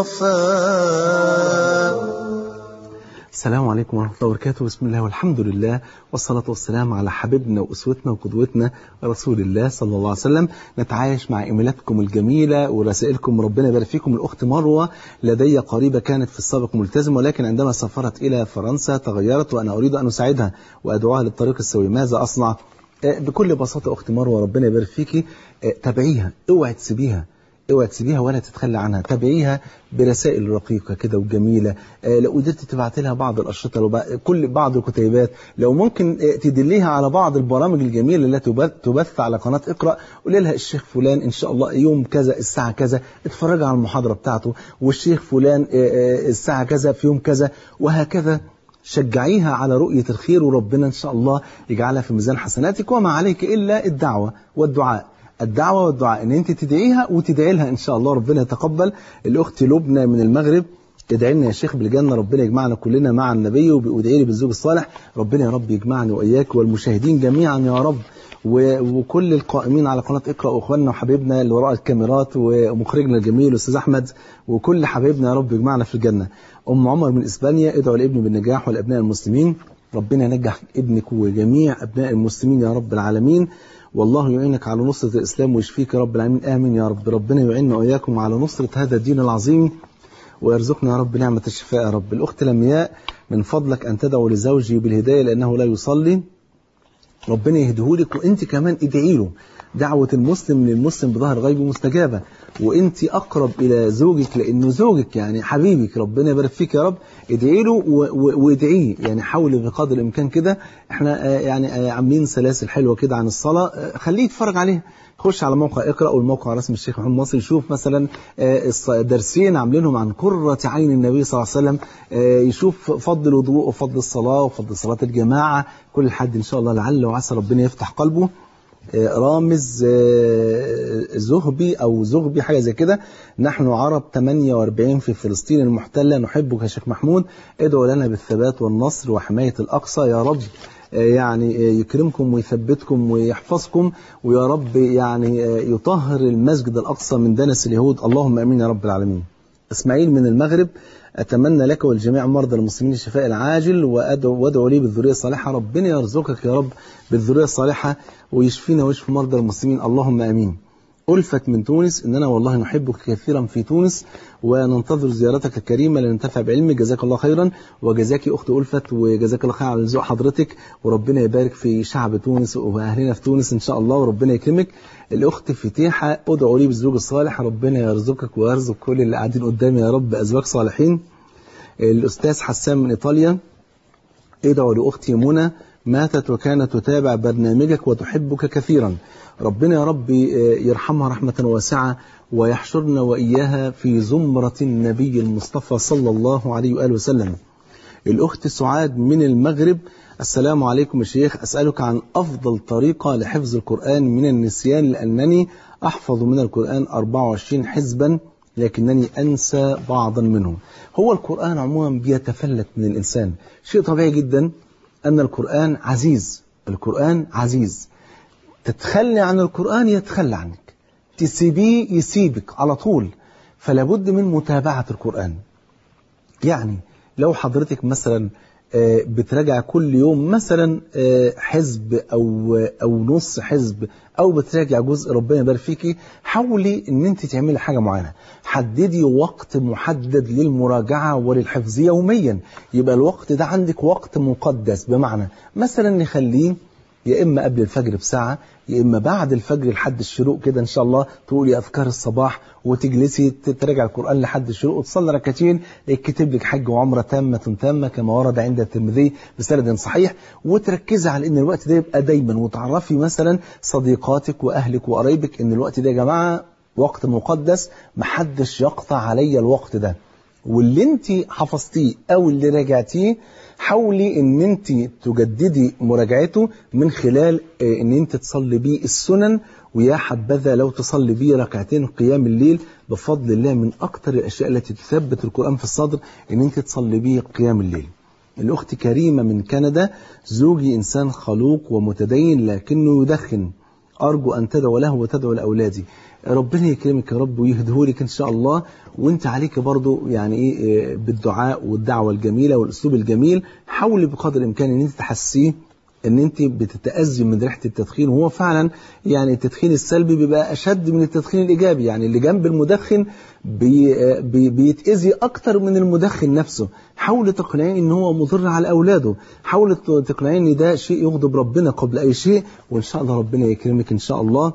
صفاء السلام عليكم ورحمة الله وبركاته بسم الله والحمد لله والصلاة والسلام على حبيبنا وأسوتنا وقدوتنا رسول الله صلى الله عليه وسلم نتعايش مع إيميلاتكم الجميلة ورسائلكم ربنا يبارك فيكم الأخت مروة لدي قريبة كانت في السابق ملتزمة ولكن عندما سافرت إلى فرنسا تغيرت وأنا أريد أن أساعدها وأدعوها للطريق السوي ماذا أصنع؟ آه، بكل بساطة أخت مروة ربنا يبارك فيكي آه، تابعيها اوعي تسيبيها اوعي تسيبيها ولا تتخلى عنها تابعيها برسائل رقيقه كده وجميله آه لو قدرت تبعت لها بعض الاشرطه لو بع- كل بعض الكتيبات لو ممكن آه تدليها على بعض البرامج الجميله التي تبث, تبث على قناه اقرا قولي لها الشيخ فلان ان شاء الله يوم كذا الساعه كذا اتفرجي على المحاضره بتاعته والشيخ فلان آه آه الساعه كذا في يوم كذا وهكذا شجعيها على رؤية الخير وربنا إن شاء الله يجعلها في ميزان حسناتك وما عليك إلا الدعوة والدعاء الدعوة والدعاء إن أنت تدعيها وتدعي لها إن شاء الله ربنا يتقبل الأخت لبنى من المغرب ادعي لنا يا شيخ بالجنة ربنا يجمعنا كلنا مع النبي وادعي لي بالزوج الصالح ربنا يا رب يجمعني وإياك والمشاهدين جميعا يا رب و- وكل القائمين على قناة اقرأ واخواننا وحبايبنا اللي وراء الكاميرات ومخرجنا الجميل الاستاذ احمد وكل حبايبنا يا رب يجمعنا في الجنة ام عمر من اسبانيا ادعوا لابني بالنجاح والابناء المسلمين ربنا ينجح ابنك وجميع ابناء المسلمين يا رب العالمين والله يعينك على نصرة الاسلام ويشفيك يا رب العالمين امين يا رب ربنا يعيننا واياكم على نصرة هذا الدين العظيم ويرزقنا يا رب نعمة الشفاء يا رب الأخت لمياء من فضلك أن تدعو لزوجي بالهداية لأنه لا يصلي ربنا يهديهولك وانت كمان ادعي له دعوة المسلم للمسلم بظهر غيب مستجابة وانت اقرب الى زوجك لانه زوجك يعني حبيبك ربنا يبارك فيك يا رب ادعي له و- و- وادعيه يعني حاول بقدر الامكان كده احنا آه، يعني آه، عاملين سلاسل حلوة كده عن الصلاة آه، خليه يتفرج عليها خش على موقع اقرا والموقع رسم الشيخ محمد مصري يشوف مثلا آه، الص- درسين عاملينهم عن قرة عين النبي صلى الله عليه وسلم آه، يشوف فضل الوضوء وفضل الصلاة وفضل صلاة الجماعة كل حد ان شاء الله لعل وعسى ربنا يفتح قلبه آه، رامز آه، زهبي او زغبي حاجه زي كده نحن عرب 48 في فلسطين المحتله نحبك يا شيخ محمود ادعوا لنا بالثبات والنصر وحمايه الاقصى يا رب آه، يعني آه، يكرمكم ويثبتكم ويحفظكم ويا رب يعني آه، يطهر المسجد الاقصى من دنس اليهود اللهم امين يا رب العالمين اسماعيل من المغرب اتمنى لك ولجميع مرضى المسلمين الشفاء العاجل وادعو وادعو لي بالذريه الصالحه ربنا يرزقك يا رب بالذريه الصالحه ويشفينا ويشفي مرضى المسلمين اللهم امين ألفت من تونس إننا والله نحبك كثيرا في تونس وننتظر زيارتك الكريمة لننتفع بعلمك جزاك الله خيرا وجزاك أخت ألفت وجزاك الله خير على ذوق حضرتك وربنا يبارك في شعب تونس وأهلنا في تونس إن شاء الله وربنا يكرمك الأخت فتيحة أدعو لي بالزوج الصالح ربنا يرزقك ويرزق كل اللي قاعدين قدامي يا رب أزواج صالحين الأستاذ حسان من إيطاليا ادعو لأختي منى ماتت وكانت تتابع برنامجك وتحبك كثيرا ربنا يا رب يرحمها رحمة واسعة ويحشرنا وإياها في زمرة النبي المصطفى صلى الله عليه وآله وسلم الأخت سعاد من المغرب السلام عليكم يا شيخ أسألك عن أفضل طريقة لحفظ القرآن من النسيان لأنني أحفظ من القرآن 24 حزبا لكنني أنسى بعضا منه هو القرآن عموما بيتفلت من الإنسان شيء طبيعي جدا أن القرآن عزيز القرآن عزيز تتخلي عن القرآن يتخلى عنك تسيبيه يسيبك على طول فلا بد من متابعة القرآن يعني لو حضرتك مثلا آه، بتراجع كل يوم مثلا آه، حزب او او نص حزب او بتراجع جزء ربنا يبارك فيكي حاولي ان انت تعملي حاجه معينه حددي وقت محدد للمراجعه وللحفظ يوميا يبقى الوقت ده عندك وقت مقدس بمعنى مثلا نخليه يا اما قبل الفجر بساعه يا اما بعد الفجر لحد الشروق كده ان شاء الله تقولي اذكار الصباح وتجلسي تراجع القران لحد الشروق وتصلي ركعتين يكتب لك حج وعمره تامه تامه كما ورد عند الترمذي بسند صحيح وتركزي على ان الوقت ده يبقى دايما وتعرفي مثلا صديقاتك واهلك وقرايبك ان الوقت ده يا جماعه وقت مقدس محدش يقطع عليا الوقت ده واللي انت حفظتيه او اللي راجعتيه حاولي ان انت تجددي مراجعته من خلال آه، ان انت تصلي بيه السنن ويا حبذا لو تصلي بيه ركعتين قيام الليل بفضل الله من اكتر الاشياء التي تثبت القرآن في الصدر ان انت تصلي بيه قيام الليل الأخت كريمة من كندا زوجي إنسان خلوق ومتدين لكنه يدخن أرجو أن تدعو له وتدعو لأولادي ربنا يكرمك يا رب ويهدهولك إن شاء الله وانت عليك برضو يعني إيه إيه بالدعاء والدعوة الجميلة والأسلوب الجميل حاولي بقدر الإمكان أن انت تحسيه ان انت بتتأذي من ريحة التدخين وهو فعلا يعني التدخين السلبي بيبقى اشد من التدخين الايجابي يعني اللي جنب المدخن بي بي بيتأذي اكتر من المدخن نفسه حاول تقنعيه ان هو مضر على اولاده حاول تقنعيه ان ده شيء يغضب ربنا قبل اي شيء وان شاء الله ربنا يكرمك ان شاء الله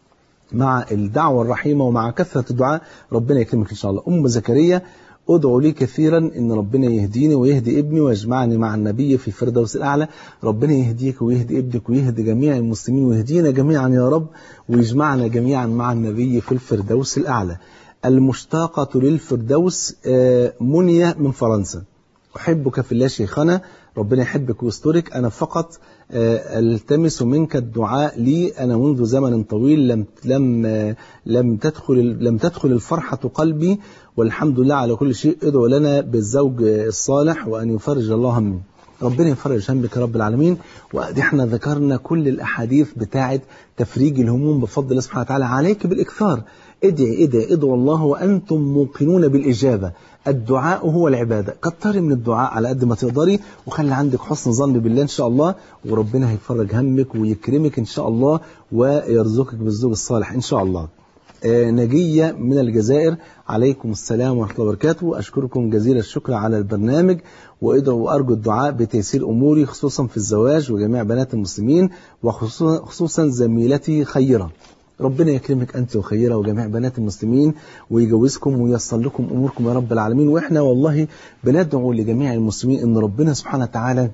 مع الدعوة الرحيمة ومع كثرة الدعاء ربنا يكرمك إن شاء الله أم زكريا أدعو لي كثيرا إن ربنا يهديني ويهدي ابني ويجمعني مع النبي في الفردوس الأعلى ربنا يهديك ويهدي ابنك ويهدي جميع المسلمين ويهدينا جميعا يا رب ويجمعنا جميعا مع النبي في الفردوس الأعلى المشتاقة للفردوس آه، منية من فرنسا أحبك في الله شيخنا ربنا يحبك ويسترك أنا فقط آه، التمس منك الدعاء لي أنا منذ زمن طويل لم لم آه، لم تدخل لم تدخل الفرحة قلبي والحمد لله على كل شيء ادعو لنا بالزوج الصالح وأن يفرج الله همي ربنا يفرج همك يا رب العالمين وادي احنا ذكرنا كل الاحاديث بتاعه تفريج الهموم بفضل الله سبحانه وتعالى عليك بالاكثار ادعي ادعي ادعوا الله وانتم موقنون بالاجابه الدعاء هو العباده كتري من الدعاء على قد ما تقدري وخلي عندك حسن ظن بالله ان شاء الله وربنا هيفرج همك ويكرمك ان شاء الله ويرزقك بالزوج الصالح ان شاء الله آه، نجية من الجزائر عليكم السلام ورحمة الله وبركاته أشكركم جزيل الشكر على البرنامج وأدعو وأرجو الدعاء بتيسير أموري خصوصا في الزواج وجميع بنات المسلمين وخصوصا خصوصا زميلتي خيرة ربنا يكرمك أنت وخيرة وجميع بنات المسلمين ويجوزكم وييسر لكم أموركم يا رب العالمين وإحنا والله بندعو لجميع المسلمين أن ربنا سبحانه وتعالى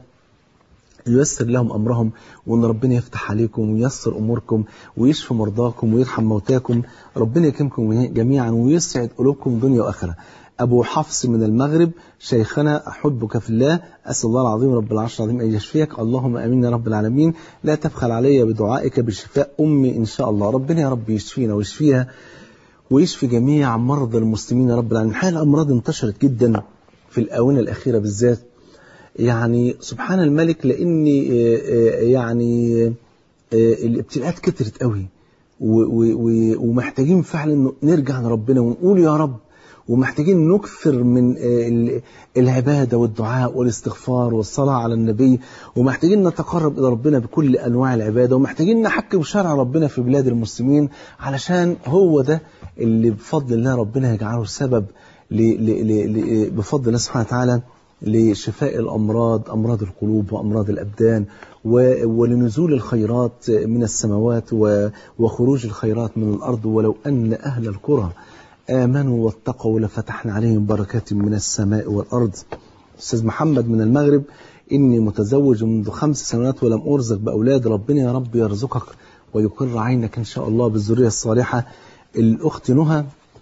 ييسر لهم أمرهم وأن ربنا يفتح عليكم وييسر أموركم ويشفي مرضاكم ويرحم موتاكم ربنا يكرمكم جميعا ويسعد قلوبكم دنيا وآخرة أبو حفص من المغرب شيخنا أحبك في الله أسأل الله العظيم رب العرش العظيم أن يشفيك اللهم أمين يا رب العالمين لا تبخل علي بدعائك بشفاء أمي إن شاء الله ربنا يا رب يشفينا ويشفيها ويشفي جميع مرضى المسلمين يا رب العالمين حال الأمراض انتشرت جدا في الآونة الأخيرة بالذات يعني سبحان الملك لأن يعني الابتلاءات كترت قوي و- و- و- ومحتاجين فعلا نرجع لربنا ونقول يا رب ومحتاجين نكثر من ال- العبادة والدعاء والاستغفار والصلاة على النبي ومحتاجين نتقرب إلى ربنا بكل أنواع العبادة ومحتاجين نحكم شرع ربنا في بلاد المسلمين علشان هو ده اللي بفضل الله ربنا يجعله سبب ل ل ل ل بفضل الله سبحانه وتعالى لشفاء الأمراض أمراض القلوب وأمراض الأبدان و- ولنزول الخيرات من السماوات و- وخروج الخيرات من الأرض ولو أن أهل القرى آمنوا واتقوا لفتحنا عليهم بركات من السماء والأرض أستاذ محمد من المغرب إني متزوج منذ خمس سنوات ولم أرزق بأولاد ربنا يا رب يرزقك ويقر عينك إن شاء الله بالذرية الصالحة الأخت نهى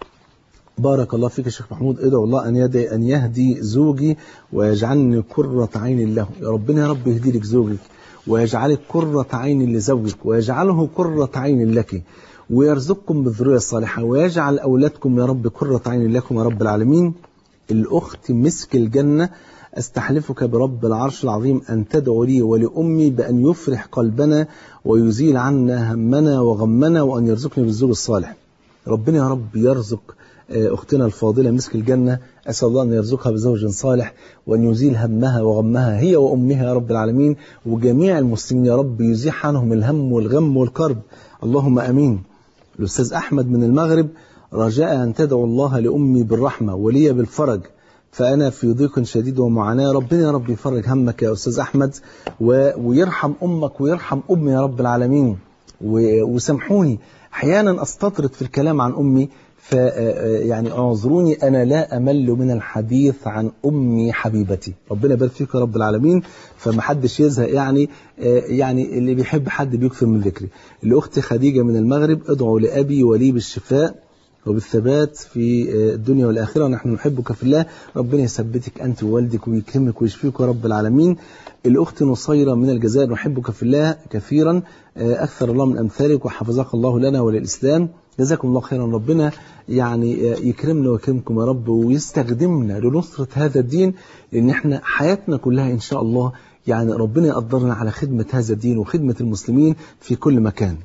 بارك الله فيك يا شيخ محمود ادعو الله ان يهدي ان يهدي زوجي ويجعلني قرة عين له يا ربنا يا رب يهدي لك زوجك ويجعلك قرة عين لزوجك ويجعله قرة عين لك ويرزقكم بالذرية الصالحة ويجعل أولادكم يا رب قرة عين لكم يا رب العالمين الأخت مسك الجنة أستحلفك برب العرش العظيم أن تدعو لي ولأمي بأن يفرح قلبنا ويزيل عنا همنا وغمنا وأن يرزقني بالزوج الصالح ربنا يا رب يرزق أختنا الفاضلة مسك الجنة أسأل الله أن يرزقها بزوج صالح وأن يزيل همها وغمها هي وأمها يا رب العالمين وجميع المسلمين يا رب يزيح عنهم الهم والغم والكرب اللهم أمين الأستاذ أحمد من المغرب رجاء أن تدعو الله لأمي بالرحمة ولي بالفرج فأنا في ضيق شديد ومعاناة ربنا يا رب يفرج همك يا أستاذ أحمد و... ويرحم أمك ويرحم أمي يا رب العالمين و... وسامحوني أحيانا أستطرد في الكلام عن أمي ف يعني اعذروني انا لا امل من الحديث عن امي حبيبتي ربنا يبارك فيك يا رب العالمين فما حدش يزهق يعني يعني اللي بيحب حد بيكثر من ذكري الاخت خديجه من المغرب ادعو لابي ولي بالشفاء وبالثبات في الدنيا والآخرة ونحن نحبك في الله ربنا يثبتك أنت ووالدك ويكرمك ويشفيك يا رب العالمين الأخت نصيرة من الجزائر نحبك في الله كثيرا أكثر الله من أمثالك وحفظك الله لنا وللإسلام جزاكم الله خيرا ربنا يعني يكرمنا ويكرمكم يا رب ويستخدمنا لنصرة هذا الدين لأن احنا حياتنا كلها إن شاء الله يعني ربنا يقدرنا على خدمة هذا الدين وخدمة المسلمين في كل مكان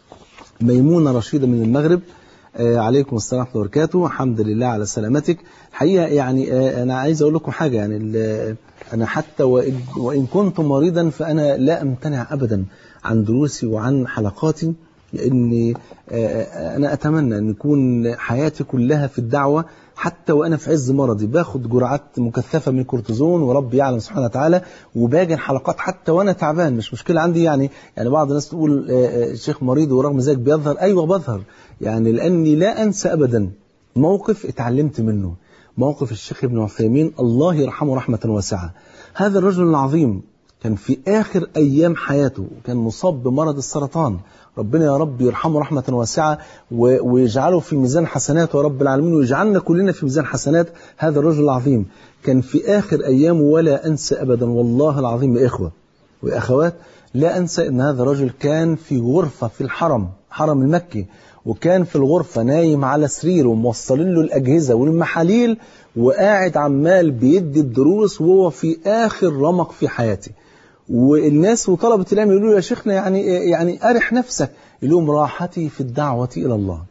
ميمونة رشيدة من المغرب آه عليكم السلام ورحمة الله وبركاته الحمد لله على سلامتك حقيقة يعني آه أنا عايز أقول لكم حاجة يعني أنا حتى وإن, وإن كنت مريضا فأنا لا أمتنع أبدا عن دروسي وعن حلقاتي لأني آه أنا أتمنى أن يكون حياتي كلها في الدعوة حتى وأنا في عز مرضي باخد جرعات مكثفة من الكورتيزون وربي يعلم سبحانه وتعالى وباجي الحلقات حتى وأنا تعبان مش مشكلة عندي يعني يعني بعض الناس تقول الشيخ مريض ورغم ذلك بيظهر أيوة بظهر يعني لأني لا أنسى أبدا موقف اتعلمت منه موقف الشيخ ابن عثيمين الله يرحمه رحمة واسعة هذا الرجل العظيم كان في آخر أيام حياته كان مصاب بمرض السرطان ربنا يا رب يرحمه رحمة واسعة ويجعله في ميزان حسنات يا رب العالمين ويجعلنا كلنا في ميزان حسنات هذا الرجل العظيم كان في آخر أيامه ولا أنسى أبدا والله العظيم يا إخوة وأخوات لا أنسى أن هذا الرجل كان في غرفة في الحرم حرم المكي وكان في الغرفة نايم على سرير وموصلين له الأجهزة والمحاليل وقاعد عمال بيدي الدروس وهو في آخر رمق في حياته والناس وطلبة العلم يقولوا يا شيخنا يعني يعني أرح نفسك يقول لهم راحتي في الدعوة إلى الله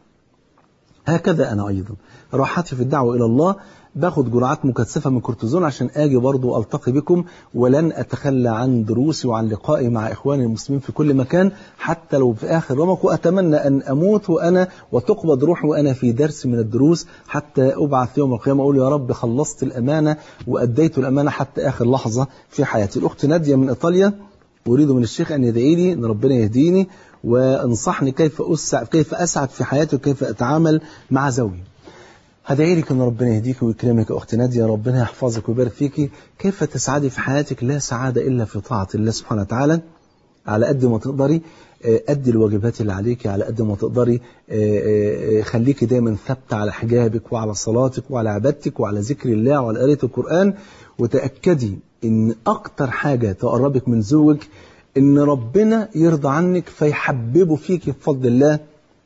هكذا أنا أيضا راحتي في الدعوة إلى الله باخد جرعات مكثفة من كورتيزون عشان آجي برضو ألتقي بكم ولن أتخلى عن دروسي وعن لقائي مع إخواني المسلمين في كل مكان حتى لو في آخر رمق وأتمنى أن أموت وأنا وتقبض روحي وأنا في درس من الدروس حتى أبعث يوم القيامة أقول يا رب خلصت الأمانة وأديت الأمانة حتى آخر لحظة في حياتي الأخت نادية من إيطاليا أريد من الشيخ أن يدعي لي أن ربنا يهديني وانصحني كيف أسعد كيف أسعد في حياتي وكيف أتعامل مع زوجي هدعي لك ان ربنا يهديك ويكرمك يا اختي ناديه ربنا يحفظك ويبارك فيك كيف تسعدي في حياتك لا سعاده الا في طاعه الله سبحانه وتعالى على قد ما تقدري أدي الواجبات اللي عليك على قد ما تقدري خليكي دايما ثابته على حجابك وعلى صلاتك وعلى عبادتك وعلى ذكر الله وعلى قراءة القرآن وتأكدي إن أكتر حاجة تقربك من زوجك إن ربنا يرضى عنك فيحببه فيك بفضل الله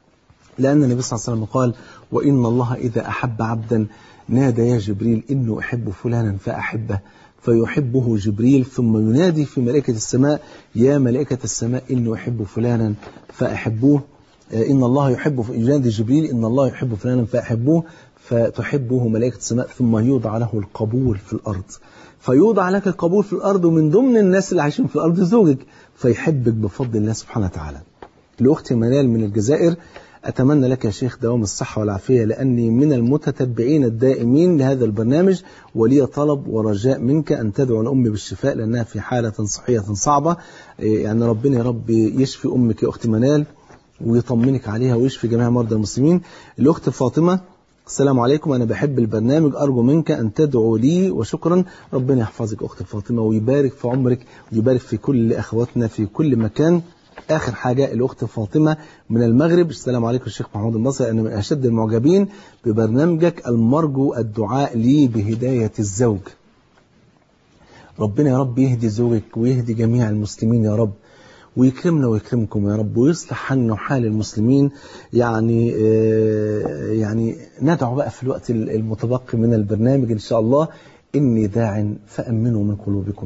لأن النبي صلى الله عليه وسلم قال وإن الله إذا أحب عبدا نادى يا جبريل إنه أحب فلانا فأحبه فيحبه جبريل ثم ينادي في ملائكة السماء يا ملائكة السماء إنه أحب فلانا فأحبوه إن الله يحب ينادي جبريل إن الله يحب فلانا فأحبوه فتحبه ملائكة السماء ثم يوضع له القبول في الأرض فيوضع لك القبول في الأرض ومن ضمن الناس اللي عايشين في الأرض زوجك فيحبك بفضل الله سبحانه وتعالى لأختي منال من الجزائر أتمنى لك يا شيخ دوام الصحة والعافية لأني من المتتبعين الدائمين لهذا البرنامج ولي طلب ورجاء منك أن تدعو لأمي بالشفاء لأنها في حالة صحية صعبة يعني ربنا يا رب يشفي أمك يا أختي منال ويطمنك عليها ويشفي جميع مرضى المسلمين الأخت فاطمة السلام عليكم أنا بحب البرنامج أرجو منك أن تدعو لي وشكرا ربنا يحفظك أخت فاطمة ويبارك في عمرك ويبارك في كل أخواتنا في كل مكان آخر حاجة الأخت فاطمة من المغرب السلام عليكم الشيخ محمود النصر أنا من أشد المعجبين ببرنامجك المرجو الدعاء لي بهداية الزوج ربنا يا رب يهدي زوجك ويهدي جميع المسلمين يا رب ويكرمنا ويكرمكم يا رب ويصلح حالنا وحال المسلمين يعني يعني ندعو بقى في الوقت المتبقي من البرنامج إن شاء الله إني داع فأمنوا من قلوبكم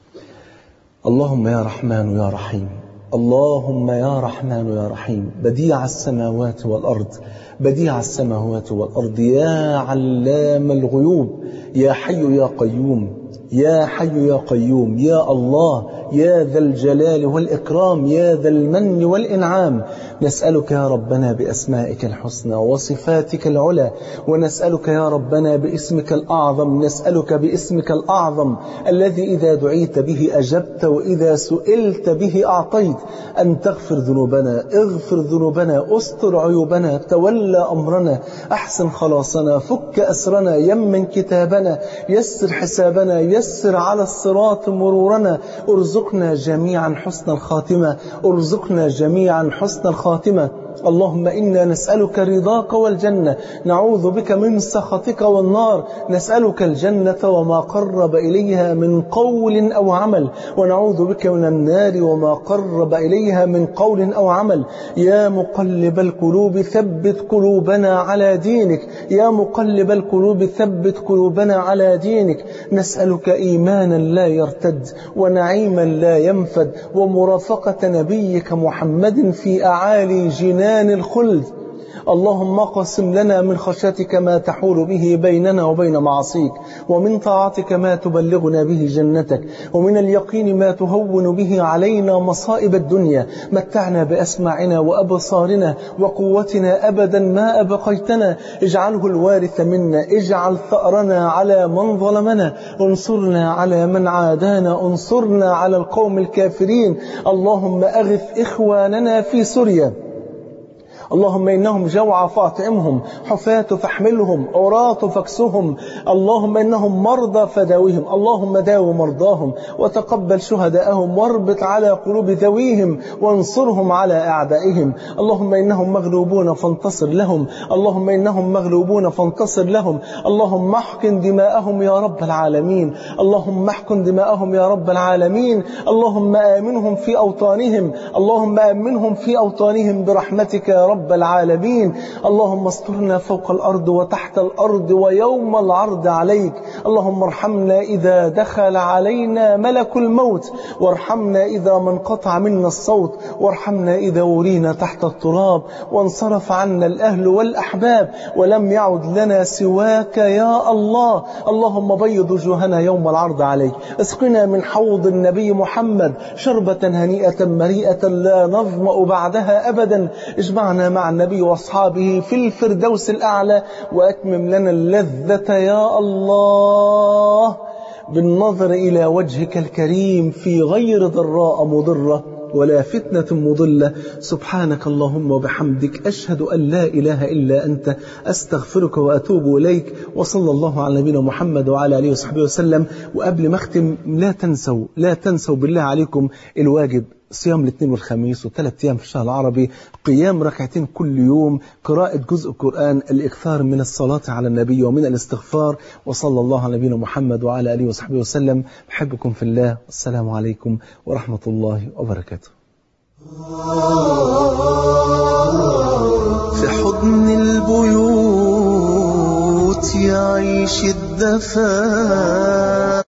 اللهم يا رحمن يا رحيم اللهم يا رحمن يا رحيم بديع السماوات والأرض بديع السماوات والأرض يا علام الغيوب يا حي يا قيوم يا حي يا قيوم يا الله يا ذا الجلال والإكرام يا ذا المن والإنعام نسألك يا ربنا بأسمائك الحسنى وصفاتك العلى ونسألك يا ربنا باسمك الأعظم نسألك باسمك الأعظم الذي إذا دعيت به أجبت وإذا سئلت به أعطيت أن تغفر ذنوبنا اغفر ذنوبنا استر عيوبنا تولى أمرنا أحسن خلاصنا فك أسرنا يمن كتابنا يسر حسابنا يسر على الصراط مرورنا ارزقنا جميعا حسن الخاتمة ارزقنا جميعا حسن الخاتمة اللهم إنا نسألك رضاك والجنة نعوذ بك من سخطك والنار نسألك الجنة وما قرب إليها من قول أو عمل ونعوذ بك من النار وما قرب إليها من قول أو عمل يا مقلب القلوب ثبت قلوبنا على دينك يا مقلب القلوب ثبت قلوبنا على دينك نسألك إيمانا لا يرتد ونعيما لا ينفد ومرافقة نبيك محمد في أعالي جنان الخلد اللهم اقسم لنا من خشيتك ما تحول به بيننا وبين معصيك ومن طاعتك ما تبلغنا به جنتك ومن اليقين ما تهون به علينا مصائب الدنيا متعنا بأسماعنا وأبصارنا وقوتنا أبدا ما أبقيتنا اجعله الوارث منا اجعل ثأرنا على من ظلمنا انصرنا على من عادانا انصرنا على القوم الكافرين اللهم أغث إخواننا في سوريا اللهم إنهم جوع فاطعمهم حفاة فاحملهم عراة فاكسهم اللهم إنهم مرضى فداويهم اللهم داو مرضاهم وتقبل شهداءهم واربط على قلوب ذويهم وانصرهم على أعدائهم اللهم إنهم مغلوبون فانتصر لهم اللهم إنهم مغلوبون فانتصر لهم اللهم احقن دماءهم يا رب العالمين اللهم احقن دماءهم يا رب العالمين اللهم آمنهم في أوطانهم اللهم آمنهم في أوطانهم برحمتك يا رب رب العالمين اللهم استرنا فوق الأرض وتحت الأرض ويوم العرض عليك اللهم ارحمنا إذا دخل علينا ملك الموت وارحمنا إذا ما انقطع منا الصوت وارحمنا إذا ورينا تحت التراب وانصرف عنا الأهل والأحباب ولم يعد لنا سواك يا الله اللهم بيض وجوهنا يوم العرض عليك اسقنا من حوض النبي محمد شربة هنيئة مريئة لا نظمأ بعدها أبدا اجمعنا مع النبي وأصحابه في الفردوس الأعلى وأتمم لنا اللذة يا الله بالنظر إلى وجهك الكريم في غير ضراء مضرة ولا فتنة مضلة سبحانك اللهم وبحمدك أشهد أن لا إله إلا أنت أستغفرك وأتوب إليك وصلى الله على نبينا محمد وعلى آله وصحبه وسلم وقبل ما أختم لا تنسوا لا تنسوا بالله عليكم الواجب صيام الاثنين والخميس وثلاث أيام في الشهر العربي قيام ركعتين كل يوم قراءة جزء القرآن الإكثار من الصلاة على النبي ومن الاستغفار وصلى الله على نبينا محمد وعلى آله وصحبه وسلم بحبكم في الله السلام عليكم ورحمة الله وبركاته في حضن البيوت يعيش الدفا